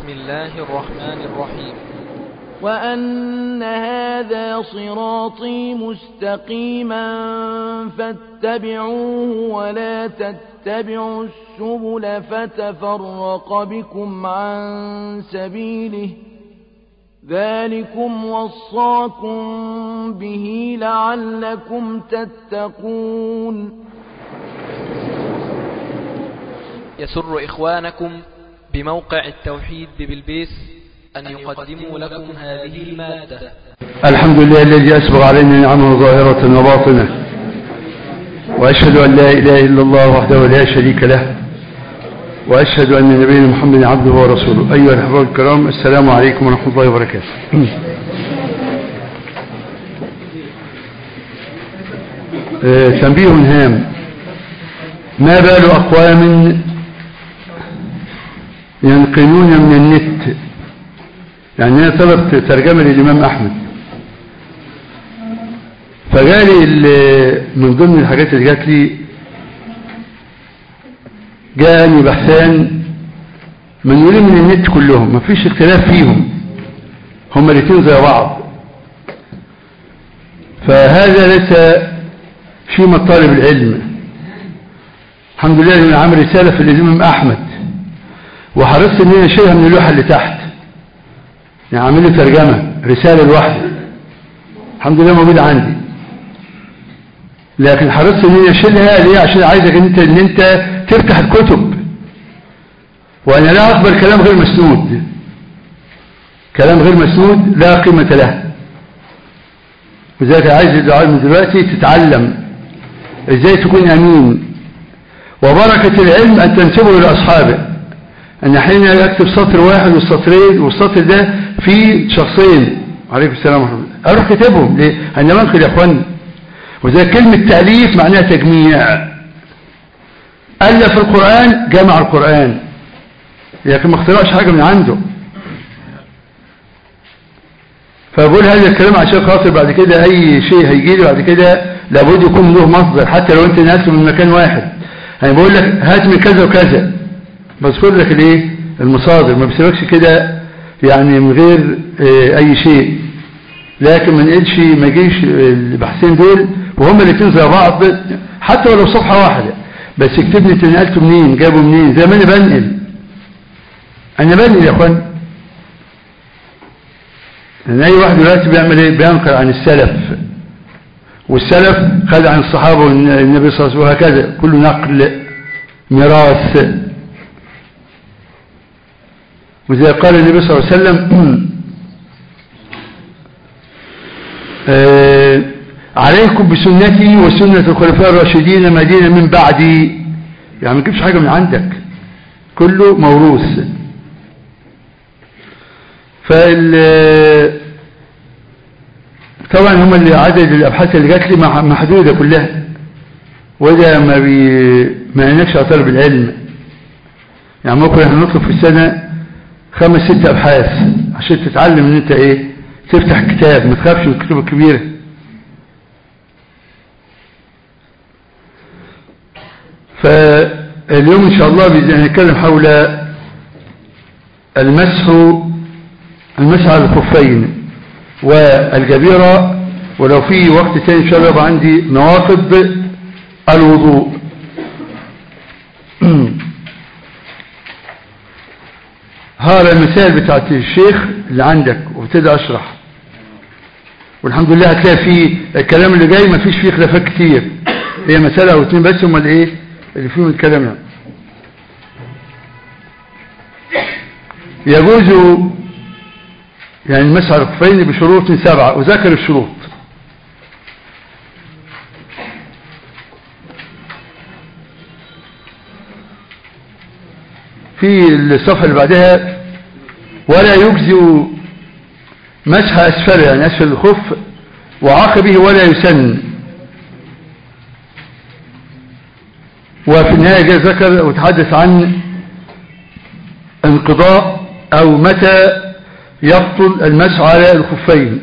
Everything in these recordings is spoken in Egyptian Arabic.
بسم الله الرحمن الرحيم وأن هذا صراطي مستقيما فاتبعوه ولا تتبعوا السبل فتفرق بكم عن سبيله ذلكم وصاكم به لعلكم تتقون يسر إخوانكم بموقع التوحيد ببلبيس أن يقدموا لكم هذه المادة الحمد لله الذي أسبغ علينا نعمه ظاهرة وباطنة وأشهد أن لا إله إلا الله وحده لا شريك له وأشهد أن نبينا محمد عبده ورسوله أيها الأحباب الكرام السلام عليكم ورحمة الله وبركاته آه، تنبيه هام ما بال أقوام ينقلون من النت يعني أنا طلبت ترجمة للإمام أحمد فجالي ال- من ضمن الحاجات اللي جات لي جاءني بحثان منقولين من النت كلهم مفيش اختلاف فيهم هما الاثنين زي بعض فهذا ليس في مطالب العلم الحمد لله ان عامل رسالة في الإمام أحمد وحرصت ان انا اشيلها من اللوحة اللي تحت يعني عامل له ترجمة رسالة لوحده الحمد لله موجودة عندي لكن حرصت ان انا اشيلها ليه عشان عايزك ان انت ان انت تفتح الكتب وانا لا اقبل كلام غير مسنود كلام غير مسنود لا قيمة له وذلك عايز الدعاء من دلوقتي تتعلم ازاي تكون امين وبركة العلم ان تنسبه لاصحابه ان حين اكتب سطر واحد والسطرين والسطر ده فيه شخصين عليكم السلام ورحمة الله اروح كتبهم ليه انا بنقل يا اخواني وذلك كلمة تأليف معناها تجميع ألف القرآن جمع القرآن لكن ما اخترعش حاجة من عنده فأقول هذا الكلام عشان خاطر بعد كده أي شيء هيجي لي بعد كده لابد يكون له مصدر حتى لو أنت نقلته من مكان واحد يعني بقول لك هات من كذا وكذا بذكر لك الايه المصادر ما بسيبكش كده يعني من غير اه أي شيء لكن ما نقلش ما يجيش البحثين دول وهما الاثنين زي بعض حتى ولو صفحة واحدة بس اكتب لي انت نقلته منين جابه منين زي ما انا بنقل انا بنقل يا اخوان ان اي واحد دلوقتي بيعمل ايه بينقل عن السلف والسلف خد عن الصحابة والنبي صلى الله عليه وسلم وهكذا كله نقل ميراث وزي قال النبي صلى الله عليه وسلم آه عليكم بسنتي وسنة الخلفاء الراشدين مدينة من بعدي يعني ما تجيبش حاجة من عندك كله موروث فال طبعا هم اللي عدد الابحاث اللي جات لي محدودة كلها وده ما بي ما ينكش على طلب العلم يعني ممكن احنا نطلب في السنة خمس ست ابحاث عشان تتعلم ان انت ايه تفتح كتاب ما تخافش من الكتب الكبيره فاليوم إن شاء الله هنتكلم حول المسح المسح على الخفين والجبيرة ولو في وقت تاني إن شاء الله يبقى عندي نواقض الوضوء هذا المسائل بتاعت الشيخ اللي عندك وابتدي أشرح والحمد لله هتلاقي فيه الكلام اللي جاي ما فيش فيه خلافات كتير هي مسألة أو اتنين بس هم الايه اللي فيهم الكلام يعني. يجوز يعني المسح على الخفين بشروط سبعة وذكر الشروط في الصفحة اللي بعدها ولا يجزي مسح أسفل يعني أسفل الخف وعقبه ولا يسن وفي النهاية جاء ذكر وتحدث عن انقضاء أو متى يبطل المسح على الخفين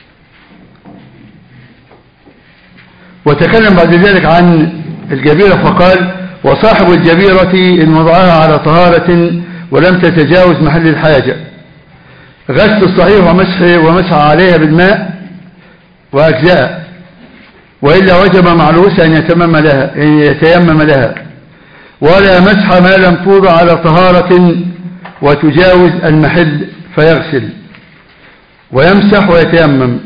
وتكلم بعد ذلك عن الجبيرة فقال وصاحب الجبيرة إن وضعها على طهارة ولم تتجاوز محل الحاجة غسل الصحيح ومسح ومسح عليها بالماء وأجزاء وإلا وجب مع الوسع أن يتمم لها أن يتيمم لها ولا مسح ما لم توضع على طهارة وتجاوز المحل فيغسل ويمسح ويتيمم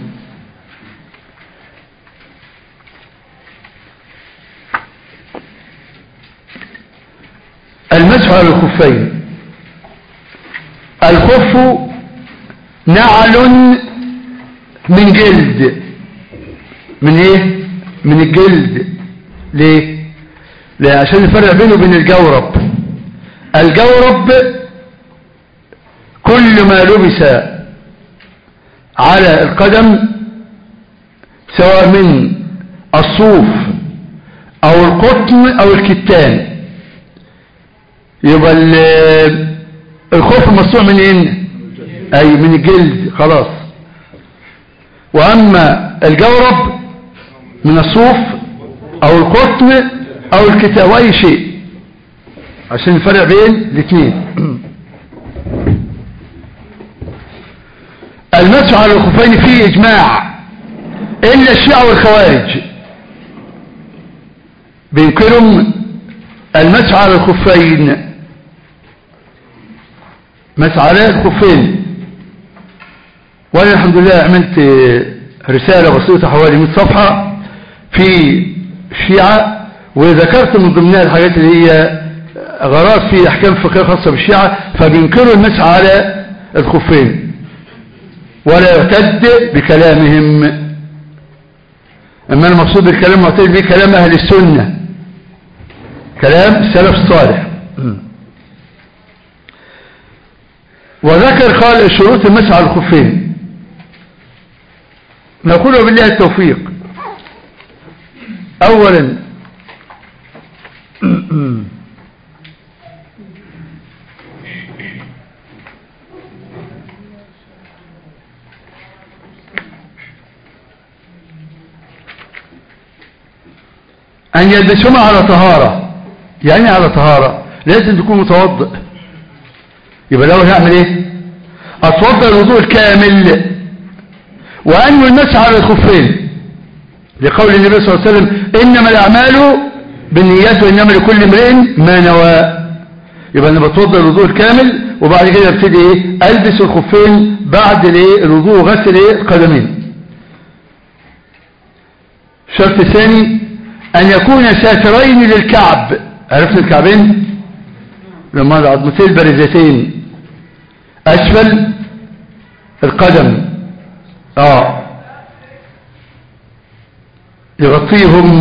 المسح على الخفين الخف نعل من جلد من ايه من الجلد ليه ليه عشان نفرق بينه وبين الجورب الجورب كل ما لبس على القدم سواء من الصوف او القطن او الكتان يبقى الخوف مصنوع من ايه اي من الجلد خلاص واما الجورب من الصوف او القطن او الكتاب اي شيء عشان نفرق بين الاثنين المسح على الخفين فيه اجماع الا الشيعة والخوارج بينكرهم المسح على الخفين مسح على الخفين وانا الحمد لله عملت رسالة بسيطة حوالي 100 صفحة في الشيعة وذكرت من ضمنها الحاجات اللي هي غرات في احكام فقهيه خاصة بالشيعة فبينكروا المسح على الخفين ولا يعتد بكلامهم اما المقصود بالكلام معتد به كلام اهل السنة كلام السلف الصالح وذكر قال شروط المسح على الخفين نقول بالله التوفيق اولا أن يلبسهما على طهارة يعني على طهارة لازم تكون متوضئ يبقى الأول هعمل إيه أتوضأ الوضوء الكامل وأنوي المسح على الخفين لقول النبي صلى الله عليه وسلم إنما الأعمال بالنيات وإنما لكل امرئ ما نوى يبقى أنا بتوضأ الوضوء الكامل وبعد كده ابتدي إيه ألبس الخفين بعد الإيه الوضوء وغسل إيه القدمين الشرط الثاني أن يكون ساترين للكعب عرفت الكعبين لما العظمتين البارزتين أسفل القدم آه يغطيهم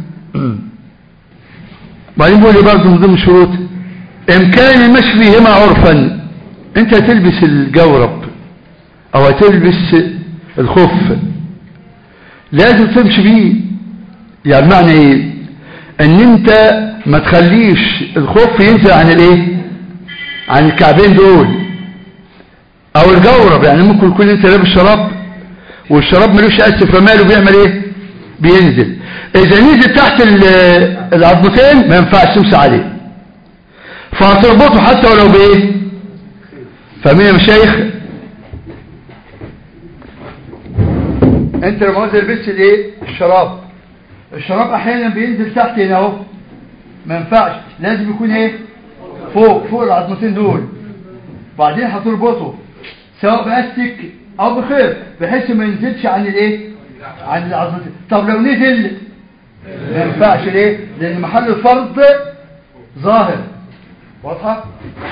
بعدين بيقول لي برضه من ضمن الشروط إمكان المشي فيهما عرفا أنت تلبس الجورب أو تلبس الخف لازم تمشي بيه يعني معنى ايه ان انت ما تخليش الخف ينزل عن الايه عن الكعبين دول او الجورب يعني ممكن يكون انت لابس شراب والشراب ملوش اسف فماله بيعمل ايه بينزل اذا نزل تحت العظمتين ما ينفعش تمسح عليه فهتربطه حتى ولو بايه فاهمين يا مشايخ انت لما لبست الايه الشراب الشراب احيانا بينزل تحت هنا اهو ما ينفعش لازم يكون ايه فوق فوق العظمتين دول بعدين هتربطه سواء باستك او بخير بحيث ما ينزلش عن الايه عن العظمتين طب لو نزل ما ينفعش ليه لان محل الفرض ظاهر واضحه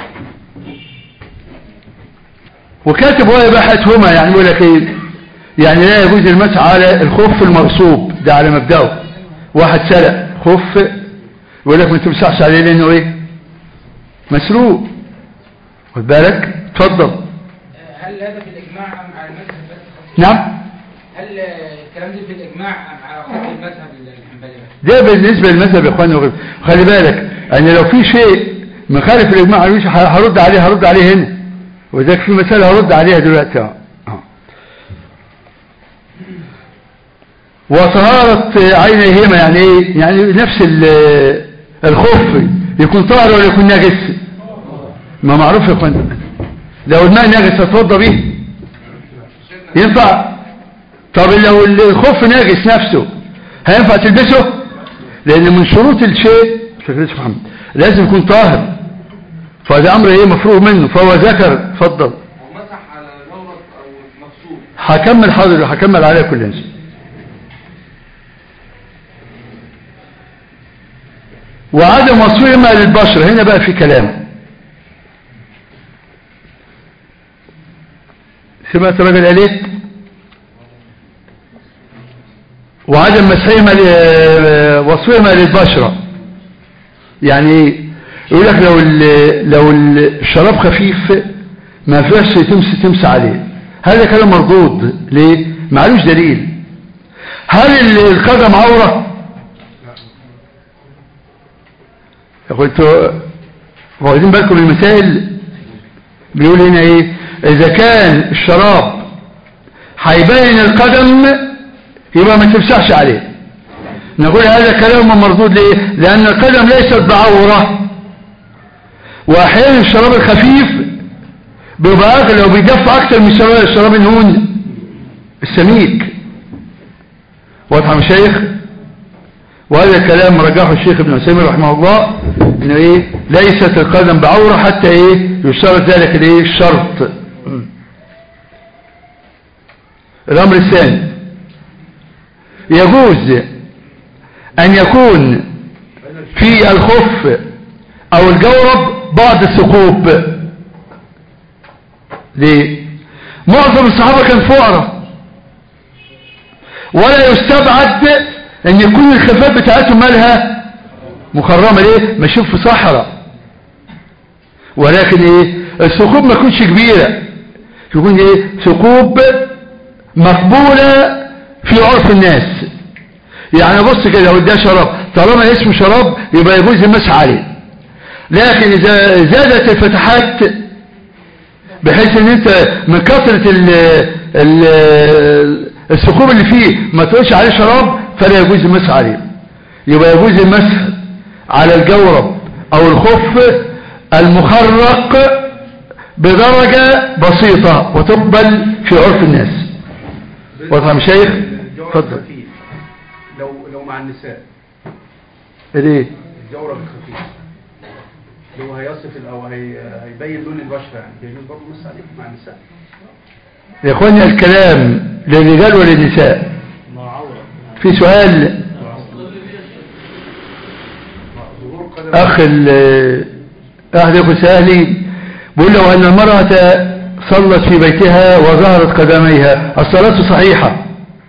وكاتب هو اباحتهما يعني يقول لك ايه يعني لا يجوز المسح على الخف المغصوب ده على مبدأه واحد سرق خف يقول لك ما تمسحش عليه لانه ايه مسروق خد بالك اتفضل هل هذا في الاجماع ام على المذهب بس نعم هل الكلام ده في الاجماع ام على خط المذهب الحنبلي ده بالنسبه للمذهب يا اخواني وغيره خلي بالك ان لو في شيء مخالف الاجماع عليه هرد عليه هرد عليه هنا وذاك في مساله هرد عليها دلوقتي اه وطهارة عينيهما يعني ايه يعني نفس الخف يكون طاهر ولا يكون نجس ما معروف يا اخوان لو الماء نجس اتوضى به ينفع طب لو الخف ناجس نفسه هينفع تلبسه لان من شروط الشيء شكرا محمد لازم يكون طاهر فهذا امر ايه مفروغ منه فهو ذكر اتفضل ومسح على جورب او مغسول هكمل حاضر هكمل عليها كل انسان وعدم وصفهما للبشر هنا بقى في كلام سمعت الراجل قال ايه وعدم مسحهما ل- وصفهما للبشرة يعني ايه يقول لك لو ال- لو الشراب خفيف ما فيهش تمس تمس عليه هذا كلام مردود ليه معلوش دليل هل ال- القدم عورة قلت واخدين بالكم من المسائل بيقول هنا ايه اذا كان الشراب هيبين القدم يبقى ما تمسحش عليه نقول هذا كلام مردود ليه لان القدم ليست بعورة واحيانا الشراب الخفيف بيبقى اغلى وبيدفع اكتر من الشراب الشراب النون السميك واضح يا مشايخ وهذا الكلام رجحه الشيخ ابن عثيمين رحمه الله انه ايه ليست القدم بعورة حتى ايه يشترط ذلك الايه الشرط الامر الثاني يجوز ان يكون في الخف او الجورب بعض الثقوب ليه معظم الصحابة كان فقراء ولا يستبعد ان يكون الخفاف بتاعتهم مالها مخرمة ليه ماشيين في صحراء ولكن ايه الثقوب ما تكونش كبيرة يكون ايه ثقوب مقبولة في عرف الناس يعني بص كده لو ده شراب طالما اسمه شراب يبقى يجوز المسح عليه لكن اذا زادت الفتحات بحيث ان انت من كثرة ال ال الثقوب اللي فيه ما تقولش عليه شراب فلا يجوز المسح عليه يبقى يجوز المسح على الجورب او الخف المخرق بدرجة بسيطة وتقبل في عرف الناس واضح يا مشايخ الجورب اتفضل الخفيف لو لو مع النساء ليه الجورب الخفيف لو هيصف ال- او هي هيبين لون البشره يعني بيجوز برضه مس عليه مع النساء يا اخواني الكلام للرجال وللنساء في سؤال ظهور قدم اخ ال- احد اخو سهلي بيقول لو ان المرأة صلت في بيتها وظهرت قدميها الصلاة صحيحة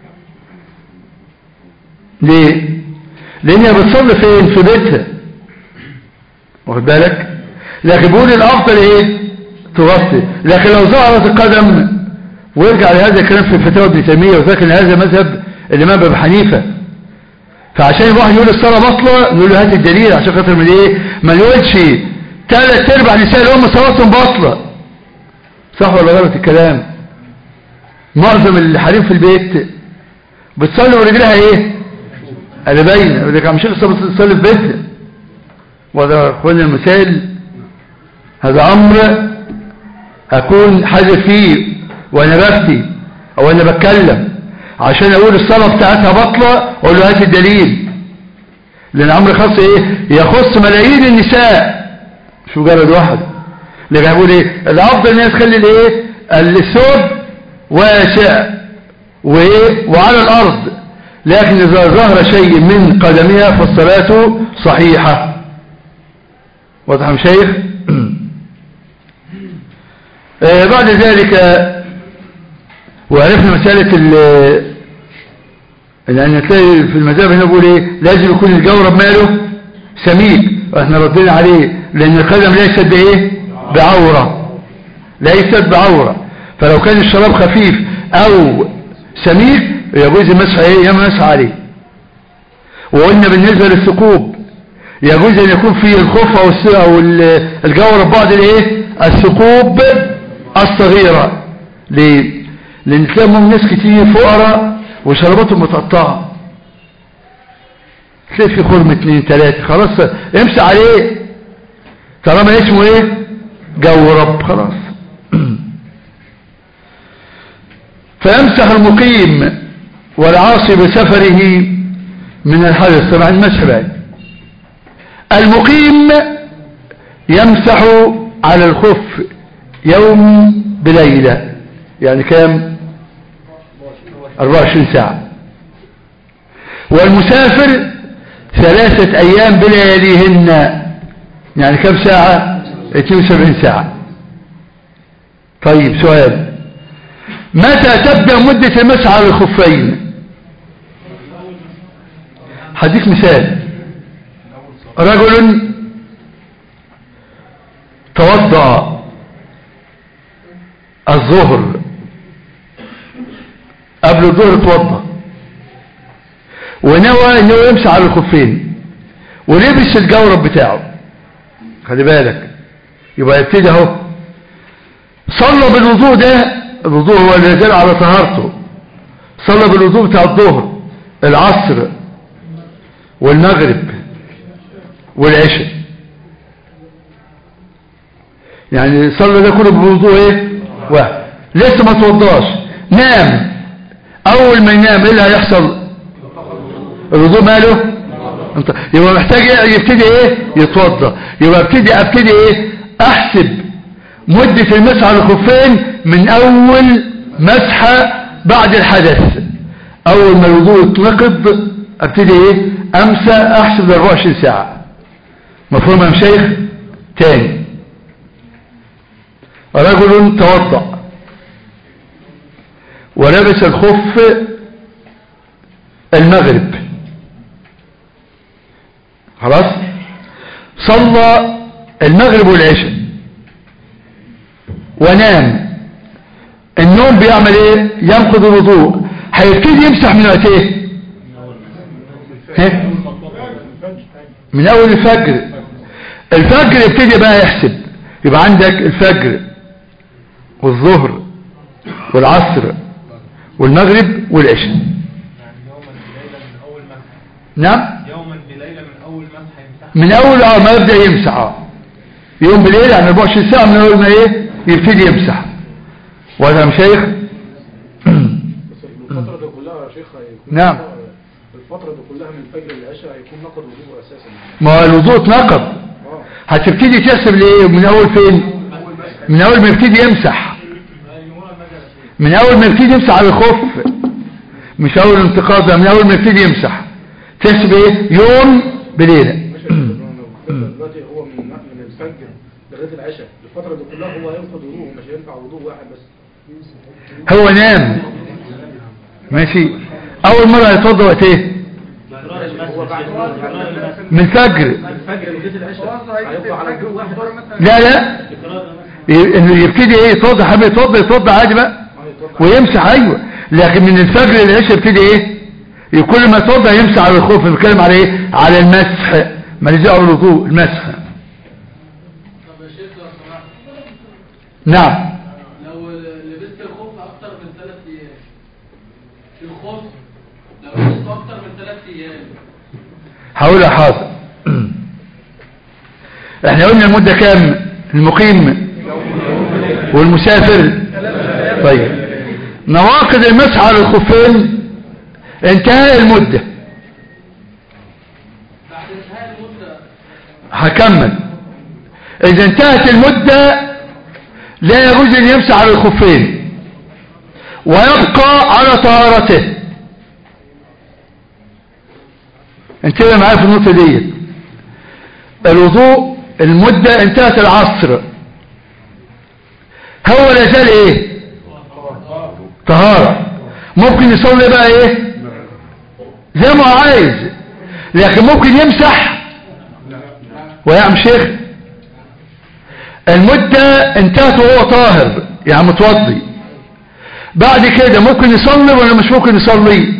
ليه لانها بتصلي فين في بيتها واخد بالك لكن بيقول الافضل ايه تغطي لكن لو ظهرت القدم ويرجع لهذا الكلام في فتاوى ابن تيميه وذاك ان هذا مذهب الامام ابي حنيفه فعشان الواحد يقول الصلاه بطله نقول له هات الدليل عشان خاطر من ايه ما نقولش ثلاث ارباع نساء الامه صلاتهم باطله صح ولا غلط الكلام معظم الحريم في البيت بتصلي ورجلها ايه اللي باينه يقول لك يا عم شيخ تصلي في بيتها وهذا اخوانا المثال هذا امر اكون حذر فيه وانا بفتي او انا بتكلم عشان اقول الصلاه بتاعتها بطله اقول له هات الدليل لان امر خاص ايه يخص ملايين النساء مش مجرد واحد اللي بيقول ايه الافضل ان هي تخلي الايه الثوب واسع وايه وعلى الارض لكن اذا ظهر شيء من قدمها فالصلاه صحيحه واضح يا شيخ آه بعد ذلك وعرفنا مسألة ال لأن تلاقي في المذهب هنا بيقول إيه لازم يكون الجورب ماله سميك احنا ردينا عليه لأن القدم ليست بإيه بعورة ليست بعورة فلو كان الشراب خفيف أو سميك يجوز المسح إيه يمسح عليه وقلنا بالنسبة للثقوب يجوز أن يكون فيه الخف أو الس- أو ال- الجورب بعض الإيه الثقوب الصغيرة ليه لأن تلاقي ناس كتير فقراء وشرباتهم متقطعة تلاقي في خرم اتنين تلاتة خلاص امسح عليه طالما اسمه ايه جورب خلاص فيمسح المقيم والعاصي بسفره من الحدث طبعا المسح بقى المقيم يمسح على الخف يوم بليلة يعني كام 24 ساعة والمسافر ثلاثة أيام بلياليهن يعني كم ساعة 72 ساعة طيب سؤال متى تبدأ مدة المسح على الخفين هديك مثال رجل توضأ الظهر قبل الظهر توضأ ونوى انه يمسح على الخفين ولبس الجورب بتاعه خلي بالك يبقى يبتدي اهو صلى بالوضوء ده الوضوء هو اللي يزال على طهارته صلى بالوضوء بتاع الظهر العصر والمغرب والعشاء يعني صلى ده كله بوضوء ايه واحد لسه ما توضاش نام اول ما ينام ايه اللي هيحصل الوضوء ماله انت يبقى محتاج إيه؟ يبتدي ايه يتوضا يبقى ابتدي ابتدي ايه احسب مدة المسح على الخفين من اول مسحة بعد الحدث اول ما الوضوء يتنقض ابتدي ايه امسى احسب 24 ساعة مفهوم يا مشايخ تاني رجل توضأ ولبس الخف المغرب خلاص صلى المغرب والعشاء ونام النوم بيعمل ايه ينقض الوضوء هيبتدي يمسح من وقت ايه ها؟ من اول الفجر الفجر يبتدي بقى يحسب يبقى عندك الفجر والظهر والعصر والمغرب والعشاء يعني يوما بليلة من أول مسح نعم يوما بليلة من أول مسح يمسح من اول اه ما يبدا يمسح اه يوم بالليل يعني 24 ساعه من اول ما ايه يبتدي يمسح وهذا مشايخ بس الفترة دي كلها يا شيخ هيكون نعم. الفترة دي كلها من الفجر للعشاء هيكون نقض وضوء أساسا ما هو الوضوء اتنقض اه هتبتدي تحسب ليه من اول فين من اول ما يبتدي يمسح من اول ما يبتدي يمسح على الخف مش اول انتقاض ده من اول ما يبتدي يمسح تحسب ايه يوم بليله ماشي يا شيخ، أنا دلوقتي هو من من الفجر لغاية العشاء الفترة دي كلها هو هينقض وضوء مش هينفع وضوء واحد بس هو نام ماشي اول مره يتوضا وقت ايه هو بعد من الفجر الفجر لغاية العشاء هينفع على وضوء واحد لا لا ي- انه يبتدي ايه يتوضا حابب يتوضا يتوضا عادي بقى ويمسح ايوه لكن من الفجر للعشاء يبتدي ايه كل ما يتوضا يمسح على الخوف بيتكلم على ايه على المسح ماليش دعوه بالوضوء المسح طب يا شيخ لو سمحت نعم لو لبست الخوف اكتر من ثلاث ايام الخوف لو لبسته اكتر من ثلاث ايام هقولها حاضر احنا قلنا المدة كام المقيم والمسافر طيب نواقض المسح على الخفين انتهاء المدة بعد انتهاء المده هكمل اذا انتهت المدة لا يجوز ان يمسح على الخفين ويبقى على طهارته انتبه معايا في النقطة دي الوضوء المدة انتهت العصر هو لا زال ايه طهارة ممكن يصلي بقى ايه زي ما هو عايز لكن ممكن يمسح ويعمل شيخ المدة انتهت وهو طاهر يعني متوضي بعد كده ممكن يصلي ولا مش ممكن يصلي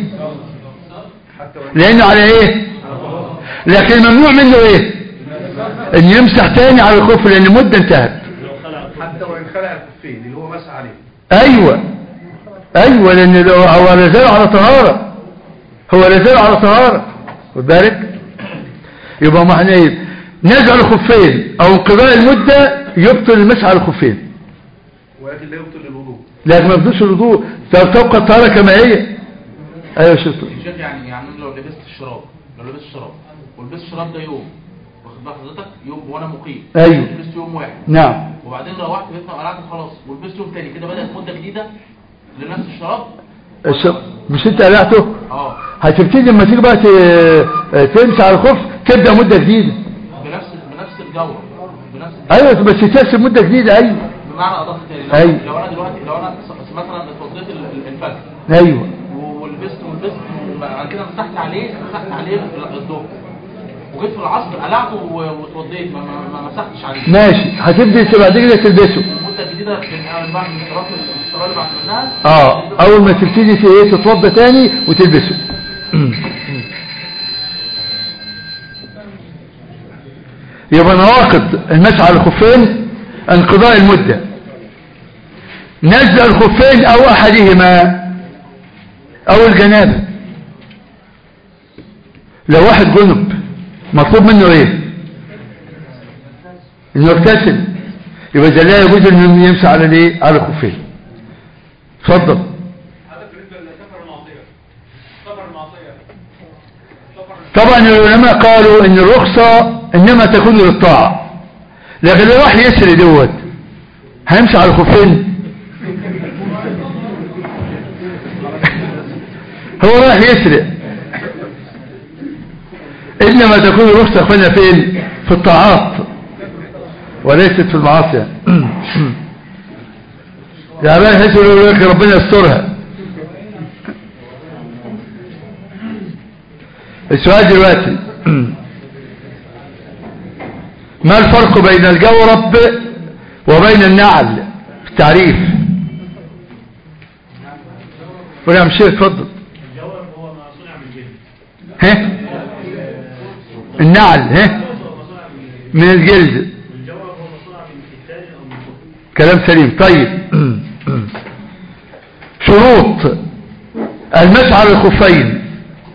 لانه على ايه لكن ممنوع منه ايه ان يمسح تاني على الخف لان المدة انتهت حتى وإن خلع الخفين اللي هو مسح عليه ايوه ايوه لان لو هو لازال على طهارة هو لازال على طهارة خد بالك يبقى ما احنا ايه نزع الخفين او انقضاء المدة يبطل المسح على الخفين ولكن لا يبطل الوضوء لكن ما يبطلش الوضوء تبقى الطهارة كما هي ايوه يا شيخ الشيخ يعني يعني لو لبست الشراب لو لبست الشراب ولبست الشراب ده يوم واخد بال حضرتك يوم وانا مقيم أيوه. لبست يوم واحد نعم وبعدين روحت بيتنا وقلعت خلاص ولبست يوم تاني كده بدات مده جديده لنفس الشراب الش- مش انت قلعته اه هتبتدي لما تيجي بقى ت- تمسح على الخف تبدا مده جديده بنفس بنفس الجوره بنفس ايوه بس تحسب مده جديده ايوه بمعنى اضافه تاني لو, أيوه. لو انا دلوقتي لو انا س- مثلا اتوضيت ال- ال- الفجر ايوه ولبست ولبست وبعد كده مسحت عليه مسحت عليه الظهر وجيت في العصر قلعته و- واتوضيت ما, ما, ما مسحتش عليه ماشي هتبدا بعد كده تلبسه المده الجديده من بعد من الصلاه الصلاه اللي بعد منها اه اول ما تبتدي ت- ايه تتوضى تاني وتلبسه يبقى نواقض المسح على الخفين انقضاء المدة نزع الخفين او احدهما او الجنابة لو واحد جنب مطلوب منه ايه انه يغتسل يبقى ده لا يجوز انه يمسح على الايه على الخفين اتفضل هذا بالنسبه لسفر المعصيه سفر المعصيه سفر طبعا العلماء قالوا ان الرخصة انما تكون للطاعة لكن لو راح يسري دوت هيمشي على الخفين هو راح يسرق انما تكون الرخصة يا اخوانا فين في الطاعات وليست في المعاصي يا بقى يحس يقول لك ربنا يسترها السؤال دلوقتي ما الفرق بين الجورب وبين النعل في التعريف قول يا مشير اتفضل الجواب هو ما صنع من الجلد ها النعل ها هو ما صنع من الجلد من الجلد والجواب هو ما صنع من الكتان او من الكتب كلام سليم طيب شروط المسح على الخفين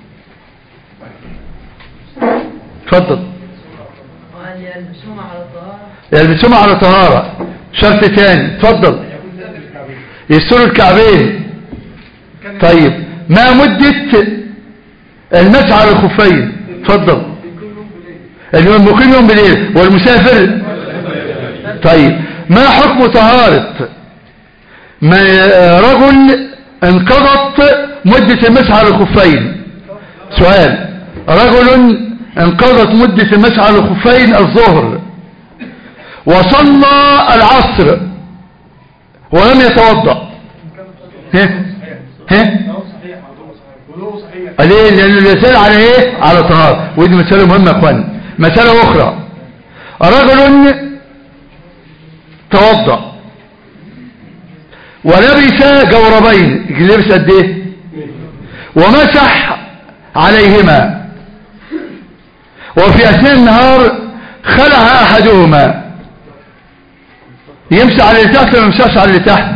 اتفضل وأن يلبسهما على طهارة يلبسهما على طهارة شرط تاني اتفضل يستروا الكعبين طيب ما مدة المسح على الخفين اتفضل اللي هو المقيم يوم بالليل والمسافر طيب ما حكم طهارة ما رجل انقضت مدة المسح على الخفين سؤال رجل انقضت مدة المسح على الخفين الظهر وصلى العصر ولم يتوضأ ها ها ليه لأنه الإنسان على إيه على طهارة ودي مسألة مهمة يا أخوان مسألة أخرى رجل توضأ ولبس جوربين لبس قد ايه ومسح عليهما وفي اثناء النهار خلع احدهما يمسح على اللي تحت ولا يمسحش على اللي تحت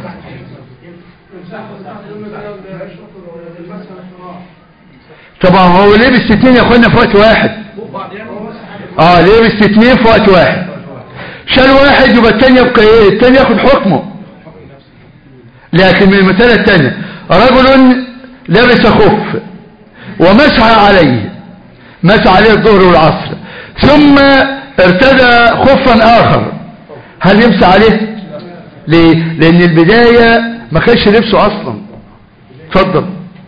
طبعا هو لبس اتنين يا اخوانا في وقت واحد اه لبس اتنين في وقت واحد شال واحد يبقى التاني يبقى ايه التاني ياخد حكمه لكن من المسألة الثانية رجل لبس خف ومسح عليه مسح عليه الظهر والعصر ثم ارتدى خفا آخر هل يمسح عليه ليه لأن البداية ما كانش لبسه أصلا اتفضل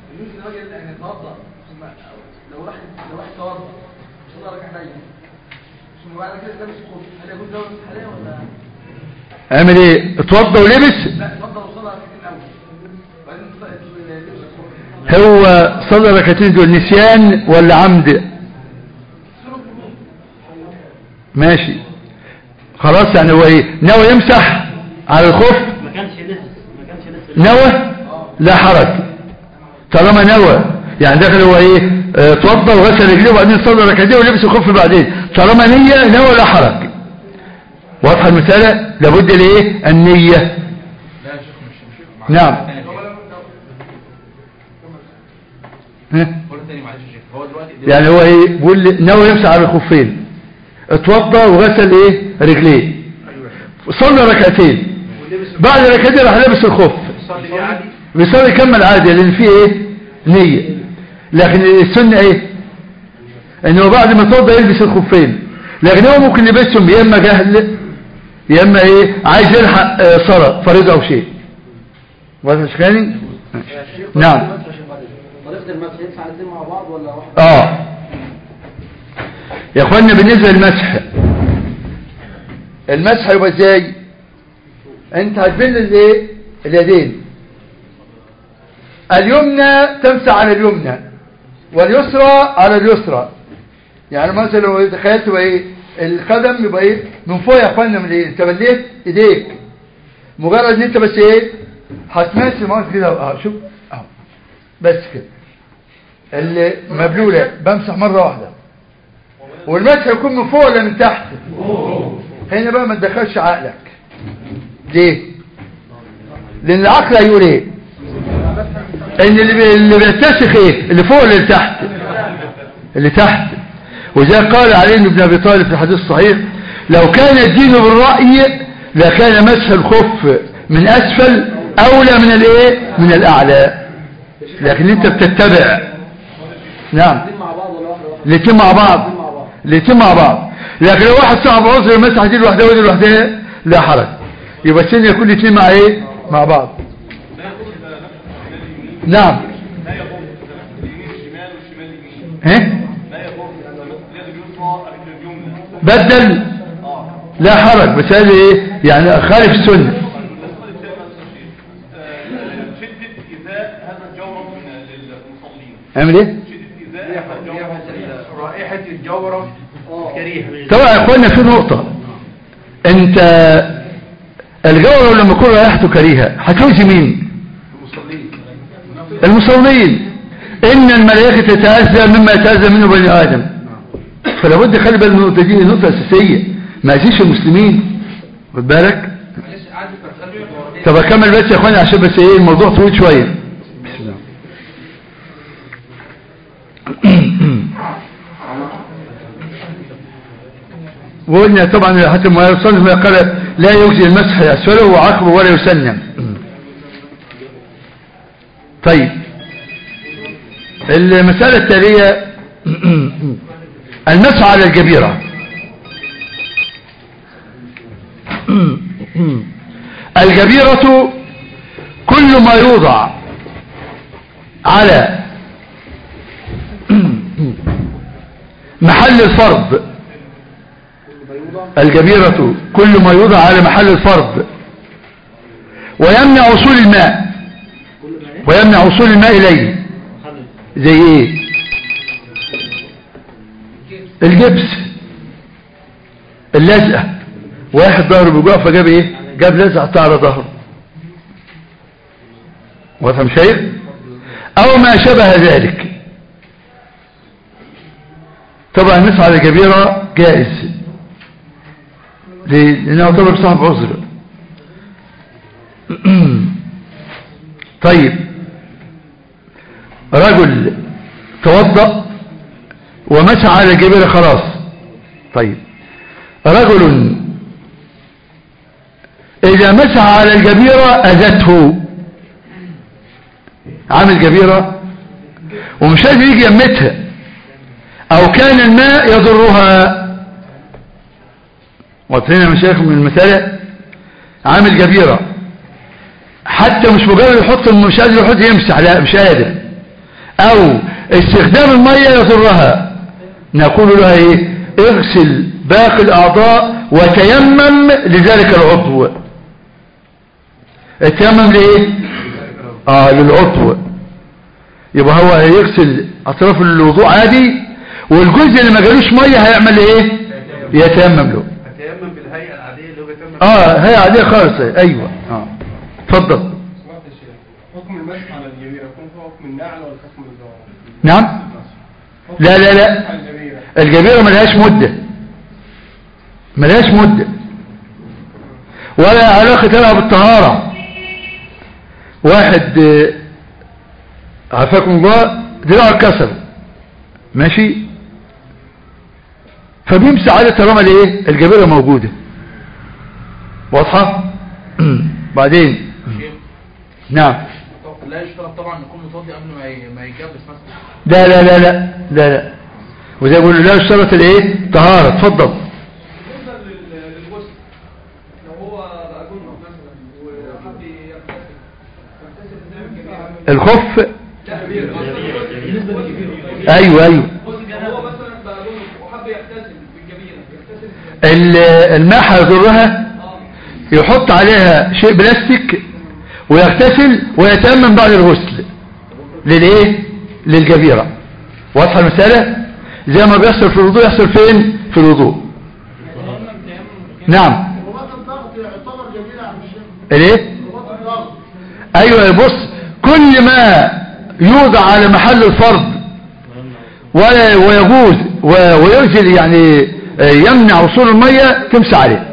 لو واحد لو واحد توضى صلى ركعتين ثم بعد كده لبس الخف هل يجوز له المسح عليه ولا عمل ايه اتوضى ولبس لا اتوضى وصلى ركعتين الاول بعدين لبس الخف هو صلى ركعتين دول نسيان ولا عمد ماشي خلاص يعني هو ايه نوى يمسح على الخف ما كانش لسه ما كانش لسه نوى لا حرج طالما نوى يعني دخل هو ايه اه، اتوضى وغسل رجليه وبعدين صلى ركعتين ولبس الخف بعدين طالما نية نوى لا حرج واضحه المسألة لابد لايه النية لا يا شيخ مش مش نعم. ها؟ قول تاني معلش يا شيخ هو دلوقتي يعني هو ايه بيقول لي نوى يمسح على الخفين اتوضى وغسل ايه رجليه صلى ركعتين بعد ركعتين راح لابس الخف يصلي بيه عادي بيصلي يكمل عادي لان فيه ايه نية لكن السنة ايه انه بعد ما توضى يلبس الخفين لكن هو ممكن يلبسهم يا اما جهل يا اما ايه عايز يلحق آه، صلاة فريضة او شيء واضح اشكالي نعم طريقة المسح ينفع الاثنين مع بعض ولا واحد؟ اه يا اخوانا بالنسبة للمسح المسح يبقى ازاي انت هتبل الايه اليدين اليمنى تمسح على اليمنى واليسرى على اليسرى يعني مثلا لو تخيلت يبقى ايه القدم يبقى ايه من فوق يا اخوانا من ايه انت بليت ايديك مجرد ان انت بس ايه هتمسك المواد كده اه شوف اهو بس كده اللي مبلولة بمسح مرة واحدة والمسح يكون من فوق ولا من تحت هنا بقى ما تدخلش عقلك ليه لان العقل هيقول ايه ان اللي بي- اللي بيتسخ ايه اللي فوق ولا اللي تحت اللي تحت وزي قال علي بن ابي طالب في الحديث الصحيح لو كان الدين بالرأي لكان مسح الخف من اسفل اولى من الايه من الاعلى لكن انت بتتبع نعم الاثنين مع بعض ولا واحدة واحدة؟ الاتنين مع بعض الاتنين مع بعض لكن لو واحد صاحب عذر مسح دي لوحدها ودي لوحدها لا حرج يبقى السن يكون الاثنين مع ايه مع بعض نعم لا يضر اليمين الشمال والشمال اليمين ايه لا يضر اليد اليسرى الرجل اليمنى بدل لا حرج بس هذه ايه يعني خالف السنه شدة إيذاء هذا الجورب من- للمصلين اعمل ايه شدة إيذاء هذا الجورب رائحة الجورة كريهة طبعا يا اخوانا في نقطه انت الجورب لما يكون رائحته كريهه هتؤذي مين المصلين ان الملائكه تتاذى مما يتاذى منه بني ادم فلا بد خلي بالك من النقطه دي نقطه اساسيه ما يأذيش المسلمين خد بالك معلش قعدت بتخلي طب اكمل بس يا اخواني عشان بس ايه الموضوع طويل شويه بسم الله وقلنا طبعا حتى ما يصنف ما قال لا يجزي المسح اسفله وعقبه ولا يسلم طيب المسألة التالية المسح على الجبيرة الجبيرة كل ما يوضع على محل الفرض الجبيرة كل ما يوضع على محل الفرض ويمنع وصول الماء ويمنع وصول الماء إليه زي ايه الجبس اللزقة واحد ظهره بيجوع فجاب ايه جاب لزقة على ظهره وفهم شيء او ما شبه ذلك طبعا نسعى على جبيرة جائز ليه؟ لانه يعتبر صاحب عذر طيب رجل توضأ ومسح على الجبيرة خلاص طيب رجل إذا مسح على الجبيرة أذته عامل جبيرة ومش قادر يجي يمتها أو كان الماء يضرها واضحين يا مشايخ من المسألة عامل جبيرة حتى مش مجرد يحط مش قادر يحط يمسح لا مش قادر او استخدام المية يضرها نقول لها ايه اغسل باقي الاعضاء وتيمم لذلك العضو التيمم لايه اه للعضو يبقى هو هيغسل اطراف الوضوء عادي والجزء اللي ما جالوش ميه هيعمل ايه يتيمم له هتيمم بالهيئة العادية اللي هو بيتيمم اه هي عاديه خالص ايوه اه اتفضل سمعت يا شيخ حكم المسح على الجبيرة يكون هو حكم النعل ولا حكم الزوار؟ نعم لا لا لا على الجبيرة الجبيرة ملهاش مدة ملهاش مدة ولا علاقة لها بالطهارة واحد آه، عافاكم الله دراع الكسر ماشي فبيمسح عليه طالما الايه الجبيرة موجودة واضحة بعدين شيخ نعم لا يشترط طبعا ان يكون متوضي قبل ما ي- ما يجبس مثلا لا لا لا لا لا لا وزي ما بيقولوا لا اشترط الايه طهارة اتفضل بالنسبه لل- للغسل لو هو بقى جنب مثلا وحب يغتسل يغتسل بنعمل كبيره الخف لا كبيره بالنسبه للكبيره ايوه ايوه هو مثلا بقى جنب وحب يغتسل بالكبيره يغتسل ال- الماء هيضرها يحط عليها شيء بلاستيك ويغتسل ويتأمن بعد الغسل للايه للجبيرة واضحة المسألة زي ما بيحصل في الوضوء يحصل فين في الوضوء نعم رباط الضغط يعتبر جميل يا عم الشيخ الايه رباط الضغط ايوه بص كل ما يوضع على محل الفرض ولا ويجوز و- ويرسل يعني آه، يمنع وصول المية تمسح عليه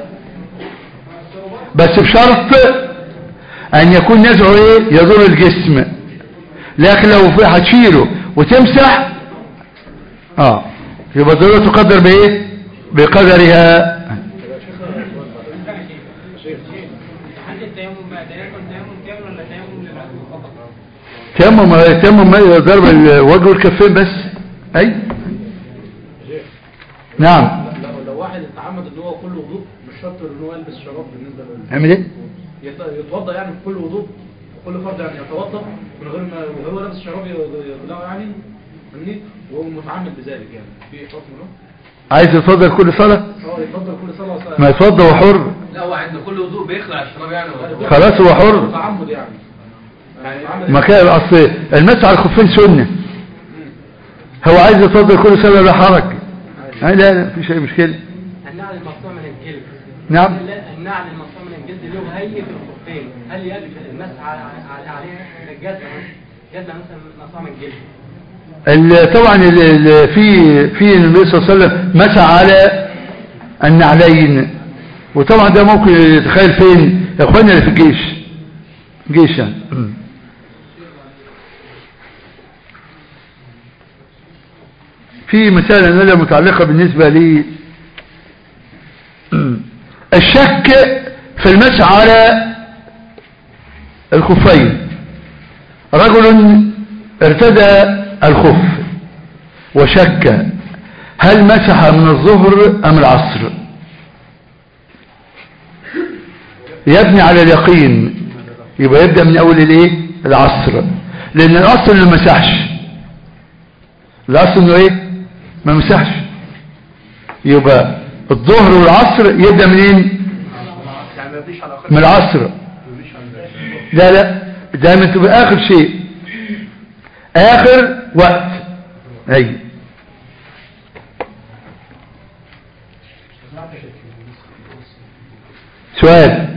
بس بشرط ان يكون نزعه ايه يضر الجسم لكن لو في هتشيله وتمسح اه يبقى الضرورة تقدر بايه بقدرها حد التيمم بقى تيمم تيمم كامل ولا تيمم للعدو فقط؟ تيمم تيمم ضرب الوجه والكفين بس اي نعم لو لو واحد اتعمد ان هو كل وضوء مش شرط ان هو يلبس شراب بالنسبه لل اعمل ايه يت- يتوضا يعني في كل وضوء كل فرد يعني يتوضا من غير ما وهو لابس شراب يطلعه يعني فاهمني وهو متعمد بذلك يعني في حكم له عايز يتفضل كل صلاة اه يتفضل كل صلاه وصلاه ما يتفضل هو حر لا هو عند كل وضوء بيخلع الشراب يعني خلاص هو حر تعمد يعني يعني يتعمد ما كان اصل المسح على الخفين سنة هو عايز يتفضل كل صلاة لا حرج لا لا لا مفيش اي مشكلة النعل المصنوع من الجلد نعم لا، النعل المصنوع من الجلد له هيئة الخفين هل يجب المسح على على- عليه الجزمة مثلا جزمة مثلا مصنوع من الجلد ال- طبعا ال- ال- في في النبي صلى الله عليه وسلم مسح على النعلين وطبعا ده ممكن يتخيل فين يا اخوانا اللي في الجيش جيش يعني في مسألة نادرة متعلقة بالنسبة لي الشك في المسح على الخفين رجل ارتدى الخف وشك هل مسح من الظهر أم العصر يبني على اليقين يبقى يبدأ من أول الايه العصر لأن الأصل انه ما مسحش الأصل انه ايه ما مسحش يبقى الظهر والعصر يبدأ منين يعني ما يبديش على اخر من العصر لا لا دايما تبقى آخر شيء آخر وقت أي سؤال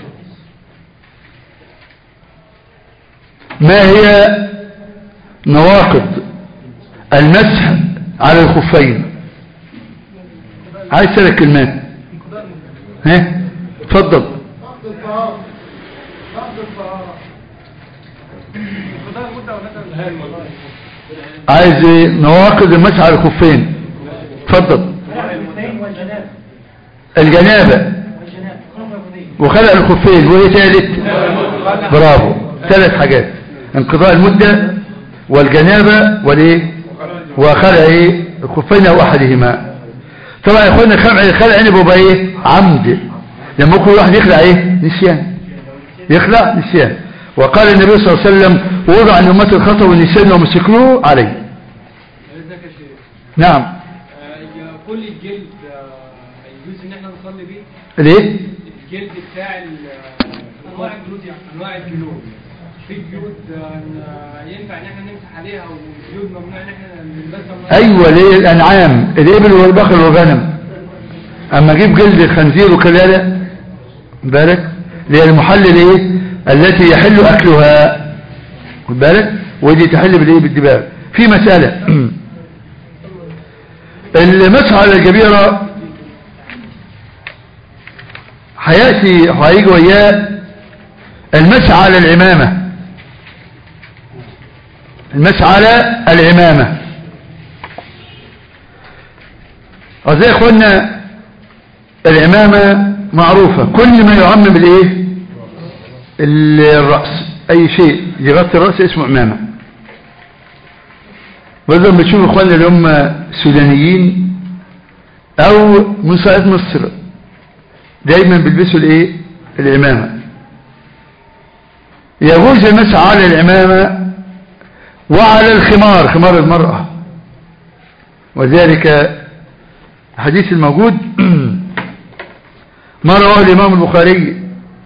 ما هي نواقض المسح على الخفين عايز ثلاث كلمات ها اتفضل ضغط الطهارة ضغط الطهارة انقضاء المدة ولا عايز ايه؟ نواقض المسح على الخفين اتفضل والجناب الجنابة والجناب خلق الخفين وخلع الخفين وايه ثالث برافو ثلاث حاجات انقضاء المدة والجنابة والايه وخلع ايه الخفين او احدهما طبعا يا اخوانا خلع خلع عنب يبقى ايه عمد لما ممكن الواحد يخلع ايه نسيان يخلع نسيان وقال النبي صلى الله عليه وسلم وضع عن امه الخطا والنسيان ومسكروه عليه ازيك يا شيخ نعم آه، كل الجلد آه، يجوز ان احنا نصلي بيه ليه الجلد بتاع ال- آه، انواع الجلود يعني انواع الجلود في جلود آه، ينفع ان احنا نمسح عليها وجلود ممنوع ان احنا نلبسها ايوه ليه الانعام الابل والبقر والغنم اما اجيب جلد الخنزير وكده لا بالك اللي هي المحلل ايه التي يحل اكلها خد بالك ودي تحل بالايه بالدباغ في مسألة المسح على الجبيرة هيأتي هيجي وياه المسح على العمامة المسح على العمامة أصدقائي يا اخوانا العمامة معروفة كل ما يعمم الايه الرأس اي شيء يغطي الرأس اسمه عمامة برضه لما تشوف اخواننا اللي هم سودانيين او من صعيد مصر دايما بيلبسوا الايه العمامة يجوز المسح على العمامة وعلى الخمار خمار المرأة وذلك الحديث الموجود ما رواه الإمام البخاري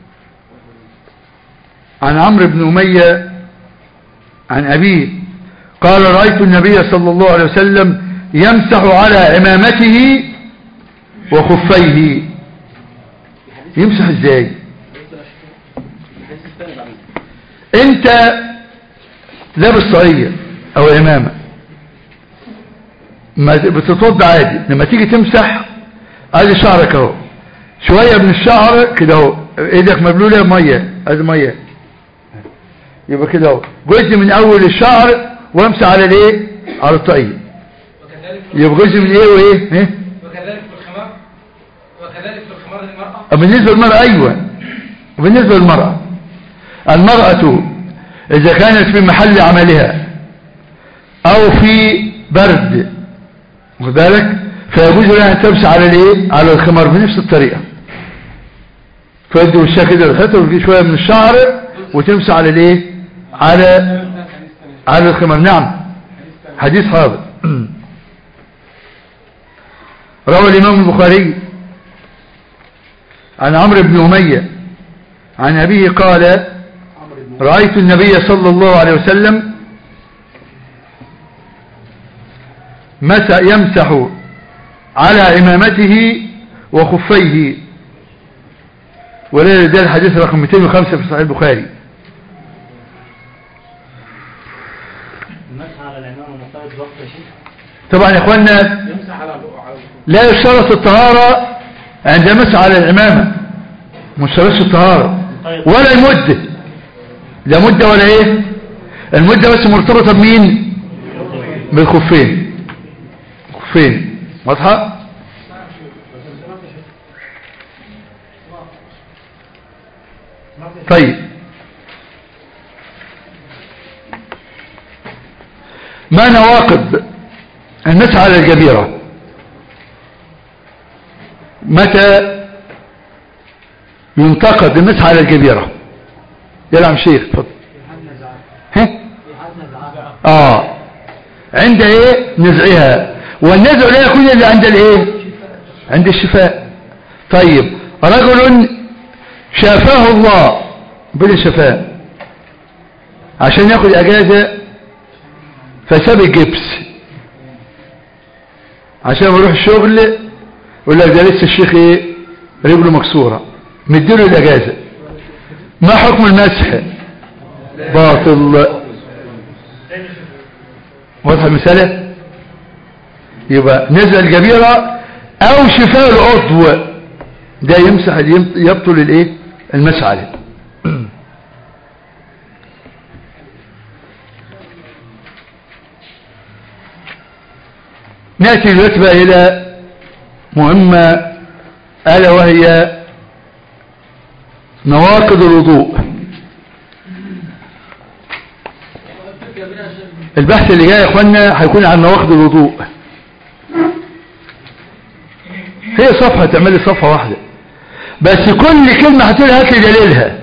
عن عمرو بن أمية عن أبيه قال رأيت النبي صلى الله عليه وسلم يمسح على عمامته وخفيه يمسح ازاي انت لابس صعية او عمامة ما بتتوضى عادي لما تيجي تمسح ادي شعرك اهو شوية من الشعر كده اهو ايدك مبلولة مية ادي مية يبقى كده اهو جزء من اول الشعر وامسح على الايه على الطاقية يبقى جزء من ايه وايه ايه وكذلك في الخمار وكذلك في الخمار للمرأة بالنسبة للمرأة أيوة بالنسبة للمرأة المرأة إذا كانت في محل عملها أو في برد واخد بالك فيجوز لها أن تمسح على الإيه على الخمار بنفس الطريقة فيدي وشها كده الخطر وفي شوية من الشعر وتمسح على الإيه على على الخمار نعم حديث حاضر روى الإمام البخاري عن عمرو بن أمية عن أبيه قال رأيت النبي صلى الله عليه وسلم مسح يمسح على عمامته وخفيه ولا ده الحديث رقم 205 في صحيح البخاري المسح على العمامة مرتبط بوقت يا شيخ طبعا يا اخوانا يمسح على على لا يشترط الطهارة عند مسح على العمامة مش شرطش الطهارة ولا المدة لا مدة ولا ايه المدة بس مرتبطة بمين بالخفين خفين واضحة طيب ما نواقض المسح على الجبيرة متى ينتقد المسح على الجبيرة يلا عم شيخ اتفضل ها اه عند ايه نزعها والنزع لا يكون الا عند الايه عند الشفاء طيب رجل شافاه الله بلا شفاء عشان ياخد اجازة فساب الجبس عشان يروح الشغل يقول لك ده لسه الشيخ ايه رجله مكسورة مديله الاجازة ما حكم المسح باطل واضح المسألة يبقى نزع الجبيرة او شفاء العضو ده يمسح يبطل الايه المسح عليه نأتي دلوقتي بقى إلى مهمة ألا وهي نواقض الوضوء البحث اللي جاي يا اخوانا هيكون عن نواقض الوضوء هي صفحة تعمل لي صفحة واحدة بس كل كلمة هتقولها هات لي دليلها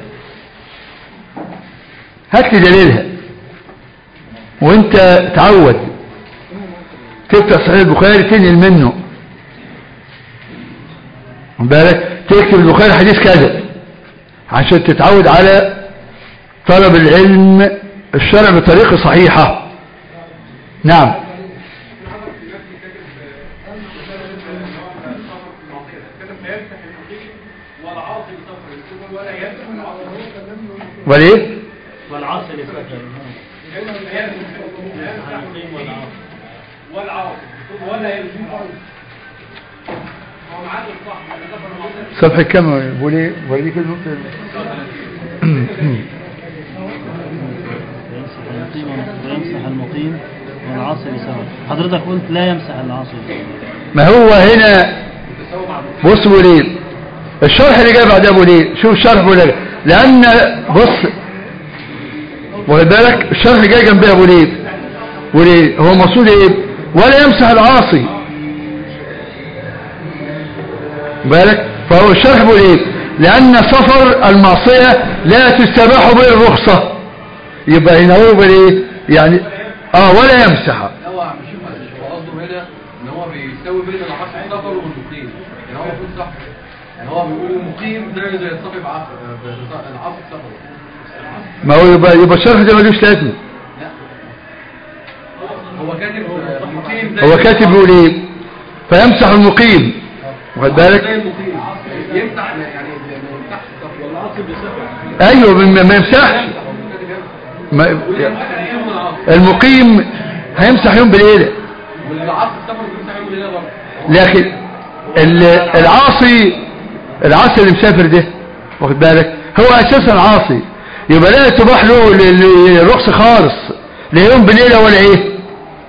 هات لي دليلها وانت تعود تفتح صحيح البخاري تنقل منه بالك تكتب البخاري حديث كذا عشان تتعود على طلب العلم الشرع بطريقة صحيحة نعم وليه والعصر يسكر والعاصي ولا يلزم صفحة كم بولي وليك النقطة ويمسح المقيم والعاصر سواء حضرتك قلت لا يمسح العاصر ما هو هنا بص بولي الشرح اللي جاي بعدها بيقول ايه شوف الشرح بيقول ايه لان بص واخد بالك الشرح جاي جنبها بيقول ايه بيقول ايه هو مقصود ايه ولا يمسح العاصي بالك فهو الشرح بيقول ايه لان سفر المعصيه لا تستباح به الرخصه يبقى هنا هو بيقول ايه يعني اه ولا يمسح هو مش هو قصده هنا ان هو بيساوي بين العصر السفر والمقيم يعني هو المفروض صح يعني هو بيقول المقيم زي زي الصفي بعصر العصر السفر ما هو يبقى يبقى الشرح ده ملوش لازمه هو كاتب المقيم زي هو كاتب بيقول ايه فيمسح المقيم واخد بالك زي المقيم يمسح يعني ما يمسحش السفر والعصر بيسافر ايوه ما ما يمسحش ما المقيم هيمسح يوم بليله والعصر السفر بيمسح يوم الليله برضه لكن ال- العاصي العاصي اللي مسافر ده واخد بالك هو اساسا عاصي يبقى لا تباح له ال- ال- الرخص خالص لا يوم بليله ولا ايه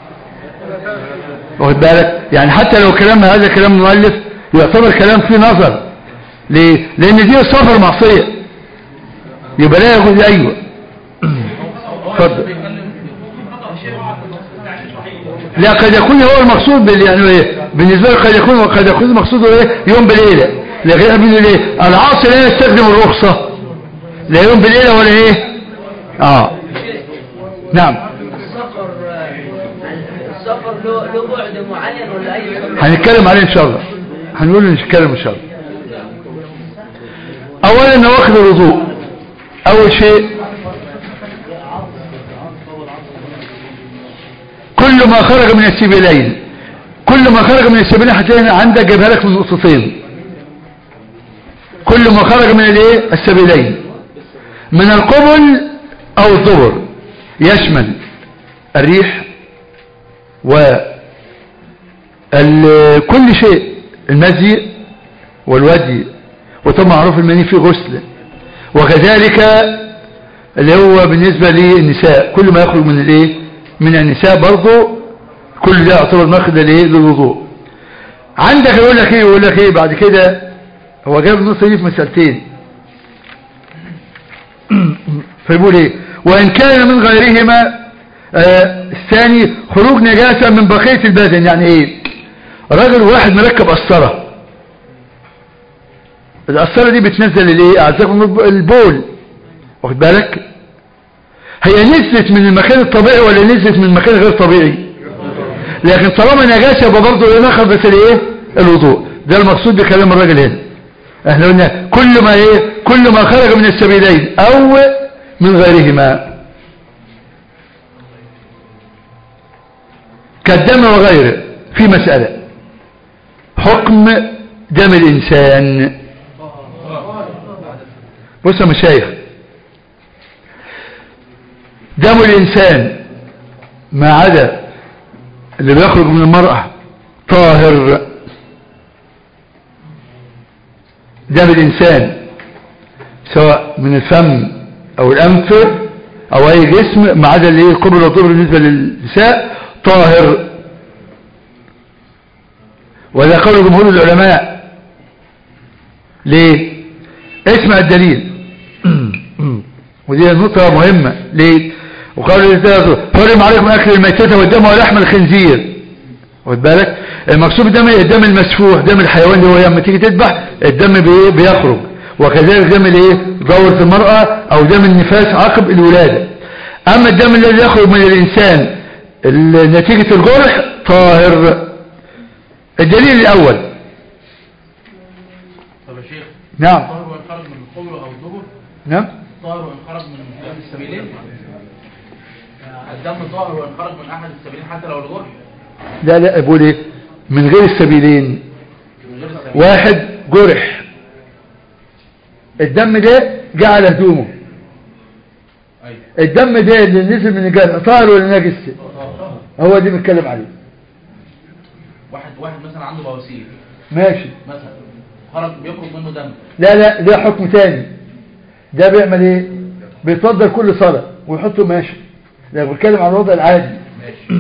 واخد بالك يعني حتى لو كلام هذا كلام المؤلف يعتبر كلام فيه نظر ليه لان دي سفر معصيه يبقى لا يجوز ايوه اتفضل لا قد يكون هو المقصود بال يعني ايه بالنسبه له قد يكون قد يكون المقصود هو ايه يوم بليله لكن احنا بنقول ايه العاصي لا يستخدم الرخصه لا يوم بليله ولا ايه اه نعم السفر السفر له له بعد معين ولا اي سفر؟ هنتكلم عليه ان شاء الله هنقول نتكلم ان شاء الله اولا نواقض الوضوء اول شيء كل ما خرج من السبيلين كل ما خرج من السبيلين هتلاقي عندك جايبها لك من نقطتين كل ما خرج من الايه السبيلين من القبل او الدبر يشمل الريح و ال- كل شيء المزي والودي وطبعا معروف المني فيه غسل وكذلك اللي هو بالنسبة للنساء كل ما يخرج من الايه من النساء برضه كل ده يعتبر مخرج الايه للوضوء عندك يقول لك ايه يقول لك ايه بعد كده هو جاب النص دي في مسألتين فيقول ايه وان كان من غيرهما آه الثاني خروج نجاسة من بقية البدن يعني ايه راجل واحد مركب قسطرة القسطرة دي بتنزل الايه اعزكم البول واخد بالك هي نزلت من المكان الطبيعي ولا نزلت من مكان غير طبيعي لكن طالما نجاسة يبقى برضه ايه نخبت الايه الوضوء ده المقصود بكلام الراجل هنا احنا قلنا كل ما ايه كل ما خرج من السبيلين او من غيرهما كالدم وغيره في مسألة حكم دم الإنسان بص يا مشايخ دم الإنسان ما عدا اللي بيخرج من المرأة طاهر دم الإنسان سواء من الفم أو الأنف أو أي جسم ما عدا اللي هي القبل والضبر بالنسبة للنساء طاهر وهذا قول جمهور العلماء ليه اسمع الدليل ودي نقطة مهمة ليه وقالوا حرم عليكم أكل الميتة والدم ولحم الخنزير واخد بالك المقصود بالدم الدم المسفوح دم الحيوان اللي هو لما تيجي تذبح الدم بي- بيخرج وكذلك دم الايه دورة المرأة او دم النفاس عقب الولادة اما الدم الذي يخرج من الانسان ال- نتيجة الجرح طاهر الدليل الاول طب يا شيخ نعم. طاهر وان خرج من القبر او الدبر نعم طاهر وان خرج من دم السبيلين الدم طاهر وان خرج من احد السبيلين حتى لو الجرح لا لا بقول ايه من غير السبيلين من غير السبيلين واحد جرح الدم ده جه على هدومه ايوه الدم ده اللي نزل من الجرح طاهر ولا نجس هو دي بنتكلم عليه واحد واحد مثلا عنده بواسير ماشي مثلا خرج بيخرج منه دم لا لا ده حكم تاني ده بيعمل ايه بيتفضل كل صلاة ويحطه ماشي ده بيتكلم عن الوضع العادي ماشي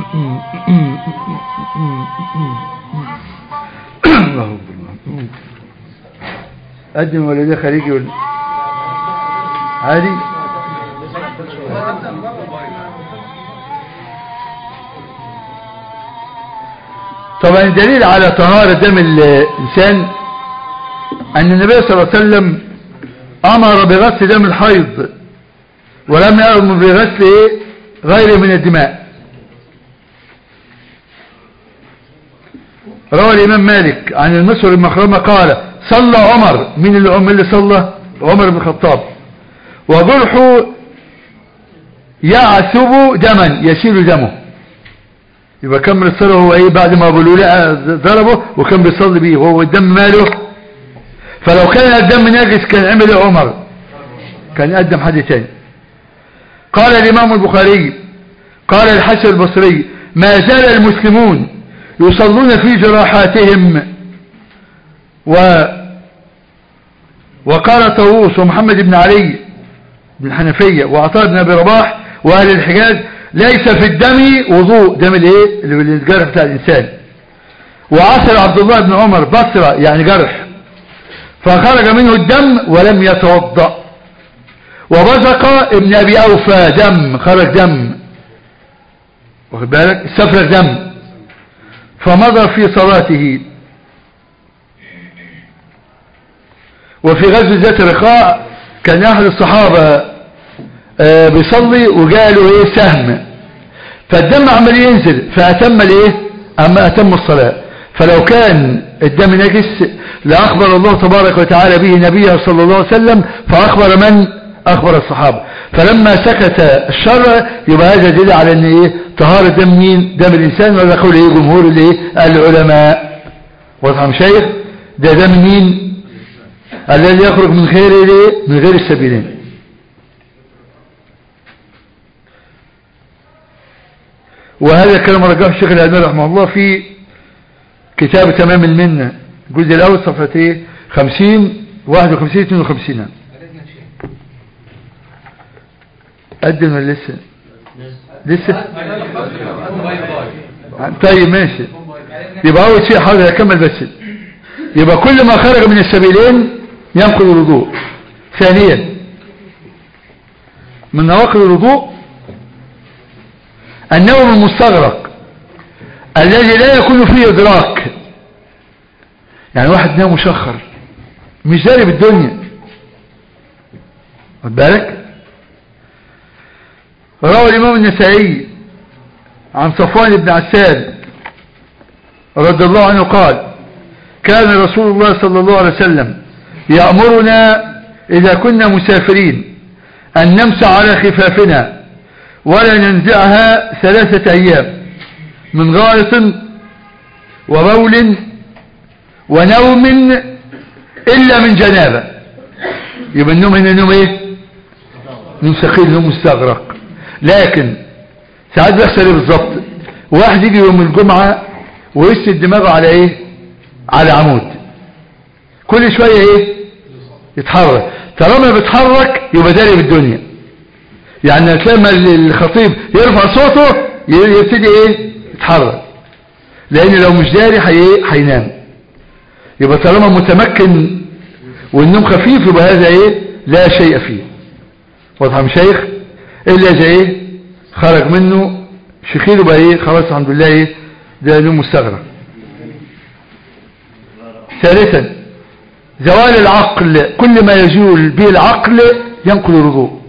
الله أكبر قدم ولا ده خارجي ولا عادي طبعا الدليل على طهارة دم الإنسان أن النبي صلى الله عليه وسلم أمر بغسل دم الحيض ولم يأمر بغسل إيه؟ غيره من الدماء روى الإمام مالك عن المسور المخرمة قال صلى عمر من اللي, من اللي صلى عمر بن الخطاب وجرحه يعثب دما يسيل دمه يبقى كمل الصلاة هو ايه بعد ما ابو لؤلؤة ضربه وكان بيصلي بيه وهو الدم ماله فلو كان الدم ناجس كان عمل عمر كان يقدم حد تاني قال الامام البخاري قال الحسن البصري ما زال المسلمون يصلون في جراحاتهم و وقال طاووس ومحمد بن علي بن الحنفية وعطاء بن ابي رباح واهل الحجاز ليس في الدم وضوء دم الايه اللي الجرح بتاع الانسان وعصر عبد الله بن عمر بصرة يعني جرح فخرج منه الدم ولم يتوضأ وبزق ابن ابي اوفى دم خرج دم واخد بالك استفرغ دم فمضى في صلاته وفي غزو ذات الرخاء كان احد الصحابة آه بيصلي وجاله ايه سهم فالدم عمال ينزل فاتم الايه اما اتم الصلاة فلو كان الدم نجس لاخبر الله تبارك وتعالى به نبيه صلى الله عليه وسلم فاخبر من اخبر الصحابة فلما سكت الشرع يبقى هذا دليل على ان ايه طهارة دم مين دم الانسان ولا قول ايه جمهور الايه العلماء واضح مشايخ ده دم مين الذي يخرج من غير ايه من غير السبيلين وهذا الكلام رجعه الشيخ الألباني رحمه الله في كتاب تمام المنة الجزء الأول صفحة ايه 50 51 52 قدم ولا لسه لسه طيب ماشي يبقى أول شيء حاضر أكمل بس يبقى كل ما خرج من السبيلين ينقض الوضوء ثانيا من نواقض الوضوء النوم المستغرق الذي لا يكون فيه إدراك يعني واحد نام مشخر مش داري بالدنيا خد بالك روى الإمام النسائي عن صفوان بن عسال رضي الله عنه قال كان رسول الله صلى الله عليه وسلم يأمرنا إذا كنا مسافرين أن نمسح على خفافنا ولا ننزعها ثلاثة أيام من غائط وبول ونوم إلا من جنابة يبقى النوم هنا نوم ايه نوم ثقيل نوم مستغرق لكن ساعات بيحصل ايه بالظبط واحد يجي يوم الجمعة ويسند دماغه على ايه على عمود كل شوية ايه يتحرك طالما بيتحرك يبقى داري بالدنيا يعني لما الخطيب يرفع صوته يبتدي ايه يتحرك لان لو مش داري حي هينام يبقى طالما متمكن والنوم خفيف يبقى هذا ايه لا شيء فيه واضح يا مشايخ الا اذا ايه خرج منه شخير يبقى ايه خلاص الحمد لله ايه ده نوم مستغرق ثالثا زوال العقل كل ما يزول به العقل ينقل الوضوء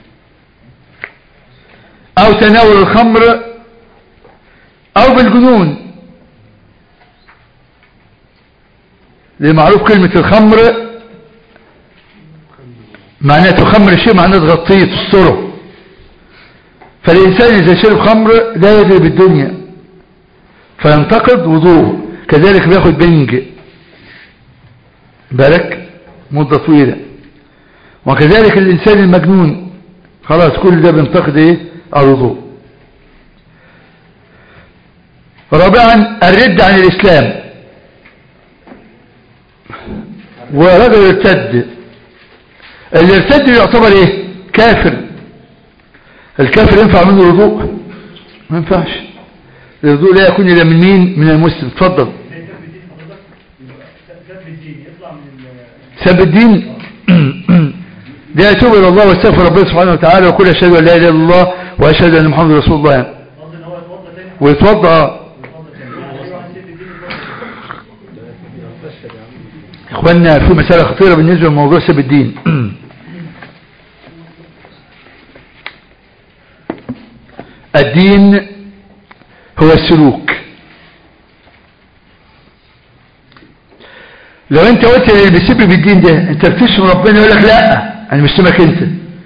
او تناول الخمر او بالجنون لمعروف كلمة الخمر معناه تخمر الشيء معناه تغطيه تستره فالإنسان إذا شرب خمر لا يدري بالدنيا فينتقد وضوءه كذلك بياخد بنج بالك مدة طويلة وكذلك الإنسان المجنون خلاص كل ده بينتقد ايه الوضوء رابعا الرد عن الإسلام ورجل ارتد اللي ارتد يعتبر ايه كافر الكافر ينفع منه الوضوء ما ينفعش الوضوء لا يكون إلا من مين من المسلم اتفضل سب الدين ده يتوب إلى الله واستغفر ربنا سبحانه وتعالى وكل أشهد أن لا إله إلا الله وأشهد أن محمد رسول الله يعني. ويتوضأ إخواننا في مسألة خطيرة بالنسبة لموضوع سب الدين الدين هو السلوك لو انت قلت اللي بيسب بالدين ده انت بتشتم ربنا يقول لك لا انا مش سمك انت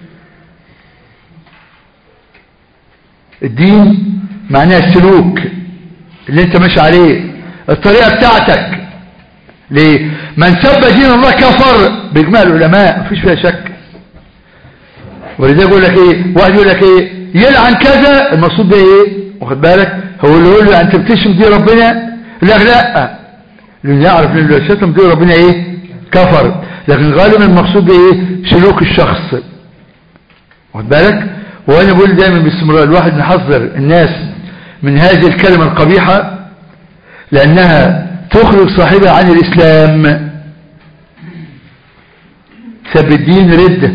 الدين معناه السلوك اللي انت ماشي عليه الطريقة بتاعتك ليه من سب دين الله كفر باجماع العلماء مفيش فيها شك ولذلك يقول لك ايه واحد يقول لك ايه يلعن كذا المقصود ده ايه واخد بالك هو اللي يقول له انت بتشتم دين ربنا لا لا لان يعرف ان اللي شتم دين ربنا ايه كفر لكن غالبا المقصود ده ايه سلوك الشخص واخد بالك وانا بقول دايما باستمرار الواحد يحذر الناس من هذه الكلمة القبيحة لانها تخرج صاحبها عن الاسلام سب الدين ردة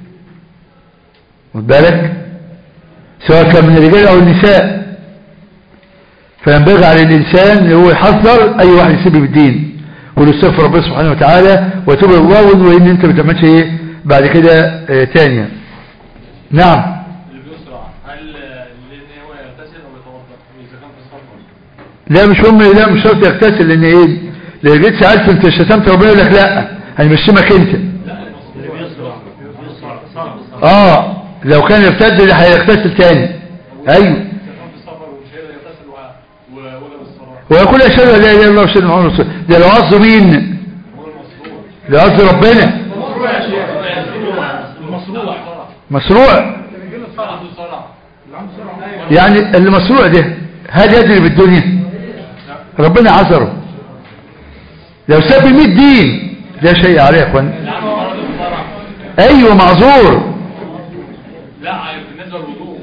واخد بالك سواء كان من الرجال او النساء فينبغي على الانسان ان هو يحذر اي واحد يسب بالدين ويستغفر ربنا سبحانه وتعالى ويتوب الى الله وان انت ما تعملش ايه بعد كده اه تانية نعم اليسرى هل لان هو يغتسل او يتوضا اذا كان في السفر لا مش هم لا مش شرط يغتسل لان ايه لو جيت سالت انت شتمت ربنا يقول لك لا هنمشمك انت اه لو كان ارتد اللي هيغتسل تاني ايوه ويقول اشهد ان لا اله الا الله واشهد ان محمد رسول الله ده لو قصده مين لو قصده ربنا مسروع يعني المسروع ده هل يدري بالدنيا ربنا عذره لو ساب 100 دين لا شيء عليه يا اخوان ايوه معذور لا بالنسبه للوضوء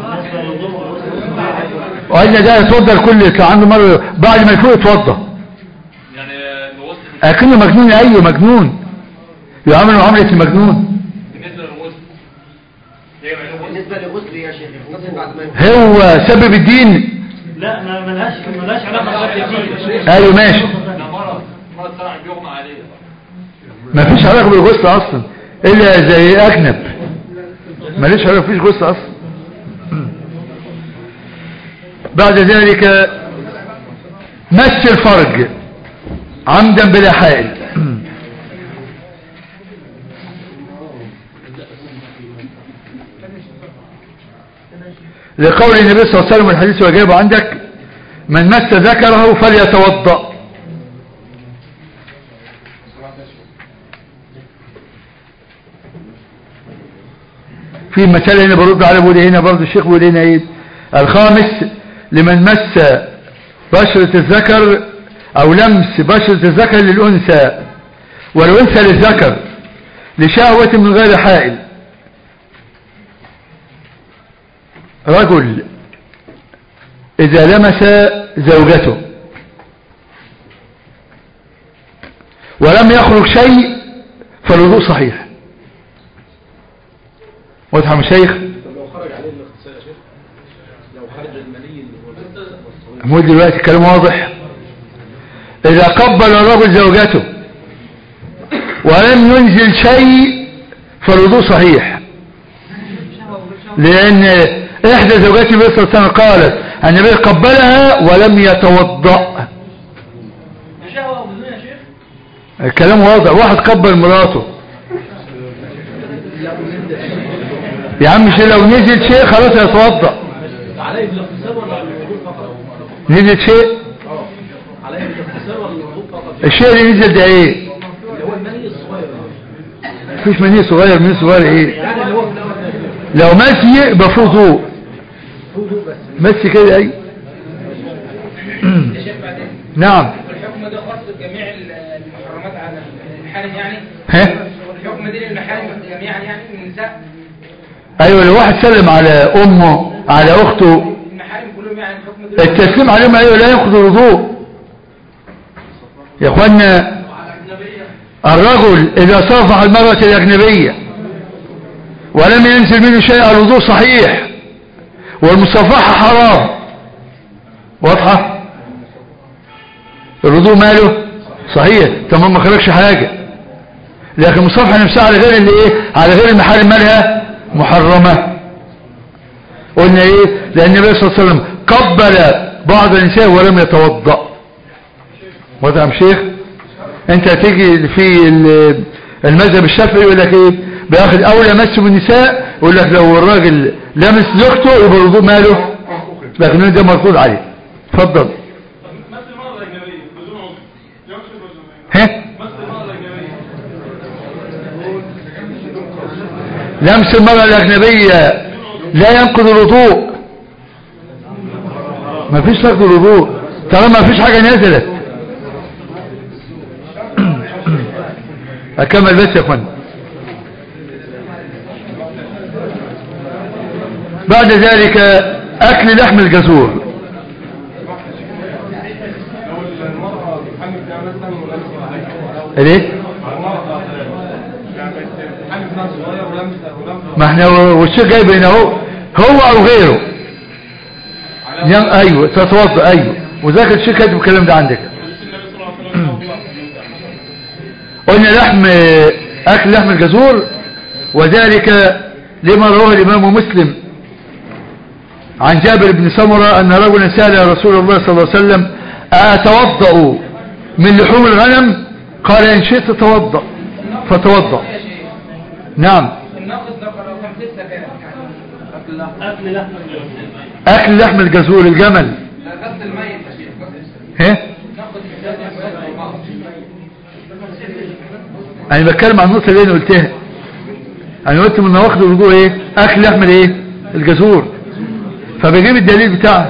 وقالنا ده يتوضى الكل كان عنده مرة بعد ما يفوق يتوضى يعني الغسل اكنه مجنون ايوه مجنون يعمل معاملة المجنون بالنسبه للغسل هي بالنسبة لغسل يا شيخ يغتسل بعد ما هو سبب الدين لا ما ملهاش ملهاش علاقه بالدين ايوه ماشي ده مرض مرض صراحه بيغمى عليه ما فيش علاقة بالغسل اصلا الا زي اجنب ماليش علاقة فيش غسل اصلا بعد ذلك مس الفرج عمدا بلا حائل لقول النبي صلى الله عليه وسلم الحديث وجابه عندك من مس ذكره فليتوضأ في مسألة هنا برد على بودي هنا برضه الشيخ بودي هنا ايه الخامس لمن مس بشرة الذكر او لمس بشرة الذكر للأنثى والأنثى للذكر لشهوة من غير حائل رجل إذا لمس زوجته ولم يخرج شيء فالوضوء صحيح واضح يا مشايخ طب لو خرج عليه الاغتسال يا شيخ لو خرج المني اللي هو مو دلوقتي الكلام واضح إذا قبل الرجل زوجته ولم ينزل شيء فالوضوء صحيح لأن إحدى زوجات النبي صلى الله عليه وسلم قالت النبي قبلها ولم يتوضأ شهوه بدون يا شيخ الكلام واضح واحد قبل مراته يا عم شيء لو نزل شيء خلاص يتوضأ عليه بالاغتسال ولا الوضوء فقط؟ نزل شيء اه عليه بالاغتسال ولا الوضوء فقط؟ الشيء اللي نزل ده ايه اللي هو المني الصغير مفيش مني صغير مني صغير ايه يعني اللي هو في الاول لو مسي يبقى فيه ضوء وضوء بس مسي كده اي يا شيخ بعدين نعم الحكم ده خاص بجميع المحرمات على الحارم يعني ها الحكم دي للمحارم جميعا يعني من النساء ايوه لو واحد سلم على امه على اخته المحارم كلهم يعني الحكم التسليم عليهم ايوه لا ينقض الوضوء يا اخوانا الرجل اذا صافح المرأة الاجنبية ولم ينزل منه شيء الوضوء صحيح والمصافحة حرام واضحة الوضوء ماله صحيح تمام ما خرجش حاجة لكن المصافحة نفسها على غير اللي ايه على غير المحارم مالها محرمة قلنا ايه لان النبي صلى الله عليه وسلم قبل بعض النساء ولم يتوضأ واضح يا شيخ انت هتيجي في ال- المذهب الشافعي يقول لك ايه بياخد اولى مس من النساء يقول لك لو الراجل لمس زوجته يبقى الوضوء ماله لكن ده مرفوض عليه اتفضل ها لمس المرأة الأجنبية لا ينقض الوضوء ما فيش نقض الوضوء طالما ما فيش حاجة نزلت أكمل بس يا اخوان بعد ذلك أكل لحم الجزور ليه ما احنا والشيء جاي بين اهو هو او غيره ين- ايوه تتوضا ايوه وذاك الشيء كاتب الكلام ده عندك قلنا لحم اكل لحم الجزور وذلك لما رواه الامام مسلم عن جابر بن سمرة ان رجلا سأل رسول الله صلى الله عليه وسلم أتوضأ من لحوم الغنم قال ان شئت توضأ فتوضأ نعم الناقص لو لو كان لسه كان أكل لحم اكل لحم الجزور الجمل لا غسل الميت يا شيخ غسل ها ناخد الجزء انا بتكلم عن النقطه اللي انا قلتها انا قلت من نواقض الوضوء ايه اكل لحم الايه الجزور فبجيب الدليل بتاعه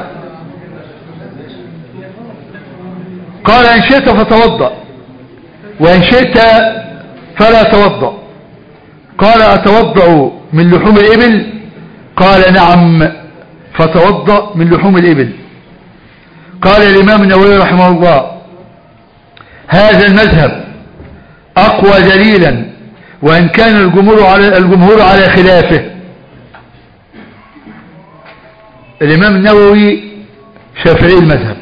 قال ان شئت فتوضا وان شئت فلا توضا قال اتوضا من لحوم الابل قال نعم فتوضا من لحوم الابل قال الامام النووي رحمه الله هذا المذهب أقوى دليلا وإن كان الجمهور على, الجمهور على خلافه الإمام النووي شافعي المذهب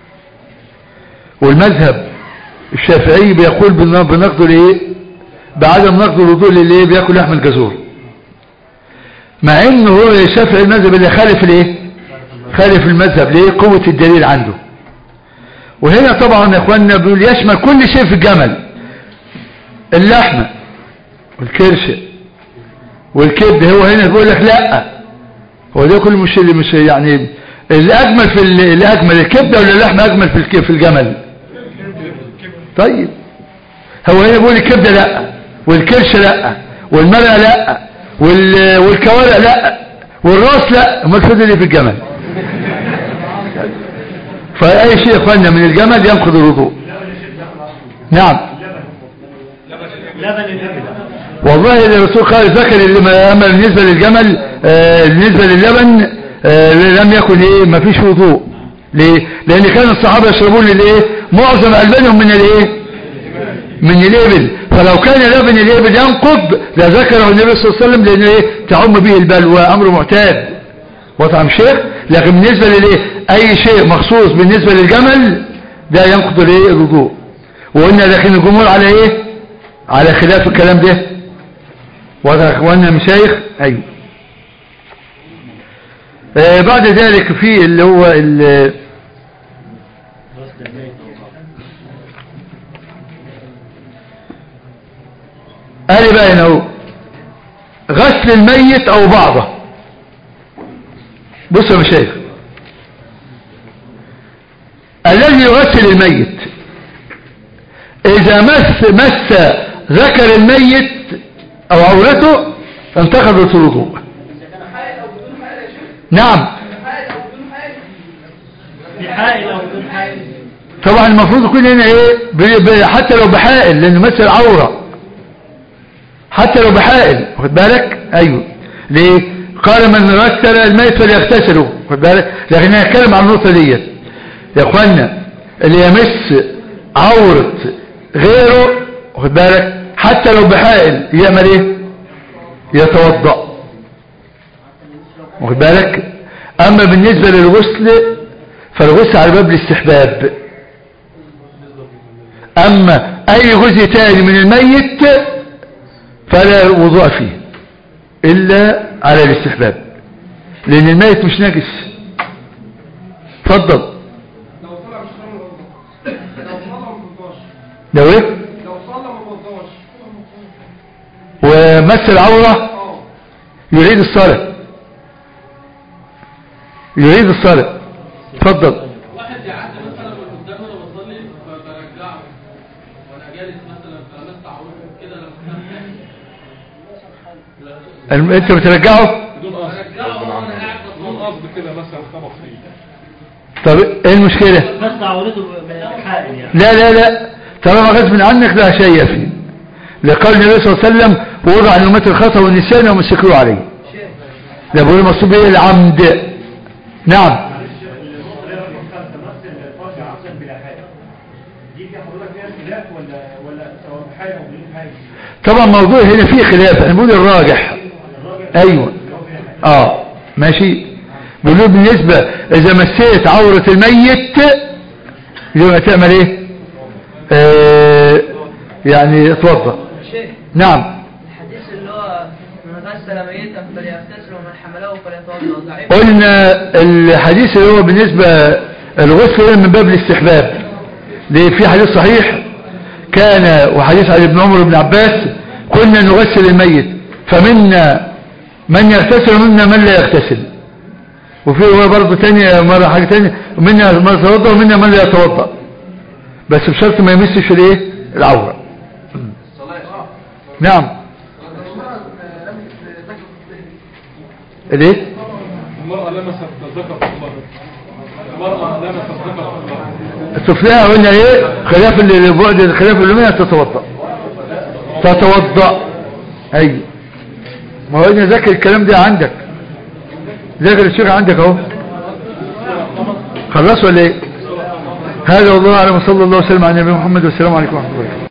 والمذهب الشافعي بيقول بن- بنقض الايه بعدم نقض الوضوء للايه بياكل لحم الجزور مع انه هو شافعي المذهب اللي خالف الايه خالف المذهب ليه قوة الدليل عنده وهنا طبعا يا اخواننا بيقول يشمل كل شيء في الجمل اللحمة والكرشة والكبد هو هنا بيقول لك لا هو ده كل مش اللي مش يعني الاجمل في ال- الاجمل الكبده ولا اللحمه اجمل في الك- في الجمل طيب هو هنا بيقول الكبده لا والكرشه لا والمرقه لا وال- والكوارع لا والراس لا امال الفضل اللي في الجمل فاي شيء يا اخوانا من الجمل ينقض الوضوء نعم لبن الإبل والله الرسول قال ذكر اللي ما- اما بالنسبه للجمل آه بالنسبه للبن آه لم يكن ايه ما فيش وضوء ليه لان كان الصحابه يشربون الايه معظم البانهم من الايه من الابل فلو كان لبن الابل ينقض لذكره النبي صلى الله عليه وسلم لان ايه تعم به البلوى امر معتاد وطعم شيخ لكن بالنسبه للايه اي شيء مخصوص بالنسبه للجمل ده ينقض الايه الوضوء وقلنا لكن الجمهور على ايه على خلاف الكلام ده واضح يا اخواننا مشايخ ايوه آه بعد ذلك في اللي هو ال- قال بقى هنا اهو غسل الميت او بعضه بص يا مشايخ الذي يغسل الميت اذا مس مس ذكر الميت او عورته انتقضت الوضوء نعم بحائل أو بدون حائل طبعا المفروض يكون هنا ايه ب- ب- حتى لو بحائل لانه مثل عورة حتى لو بحائل واخد بالك ايوه ليه قال من غسل الميت فليغتسله خد بالك لكن انا هتكلم عن النقطه ديت يا اخوانا اللي يمس عورة غيره خد بالك حتى لو بحائل يعمل ايه يتوضأ واخد بالك اما بالنسبة للغسل فالغسل على باب الاستحباب اما اي جزء تاني من الميت فلا وضوء فيه الا على الاستحباب لان الميت مش نجس اتفضل لو طلع مش خمر لو صلى ما توضاش لو ايه لو صلى ما توضاش ومس العورة يعيد الصلاة يعيد الصلاة اتفضل واحد يعدي مثلا من قدام وانا بصلي فبرجعه وانا جالس مثلا فلمست عورته كده لما الم- انت بترجعه بدون قصد بدون قصد كده مثلا خبط فيه طب ايه المشكلة بس عورته من الحائل يعني لا لا لا طالما غصب عنك لا شيء فيه لقول النبي صلى الله عليه وسلم وضع عن أمة الخطأ والنسيان ومسكوا عليه ده بيقول المقصود به العمد نعم طبعا موضوع هنا فيه خلاف انا بقول الراجح ايوه اه ماشي بيقولوا بالنسبة اذا مسيت عورة الميت يبقى تعمل ايه آه يعني اتوضا شيخ نعم الحديث اللي هو من غسل ميتا فليغتسل ومن حمله فليتوضا ضعيف قلنا الحديث اللي هو بالنسبة الغسل من باب الاستحباب ليه في حديث صحيح كان وحديث عن ابن عمر بن عباس كنا نغسل الميت فمنا من يغتسل ومنا من لا يغتسل وفي رواية برضه تانية مرة حاجة تانية ومنا من يتوضا ومنا من لا يتوضا بس بشرط ما يمسش الايه العورة نعم الايه المرأة لمست الذكر في الله المرأة لمست الذكر في الله السفلية قلنا ايه خلاف اللي بعد الخلاف اللي منها تتوضا تتوضا ايوه ما هو قلنا ذاكر الكلام ده عندك ذاكر الشيخ عندك اهو خلص ولا ايه هذا والله اعلم صلى الله وسلم على نبينا محمد والسلام عليكم ورحمه الله وبركاته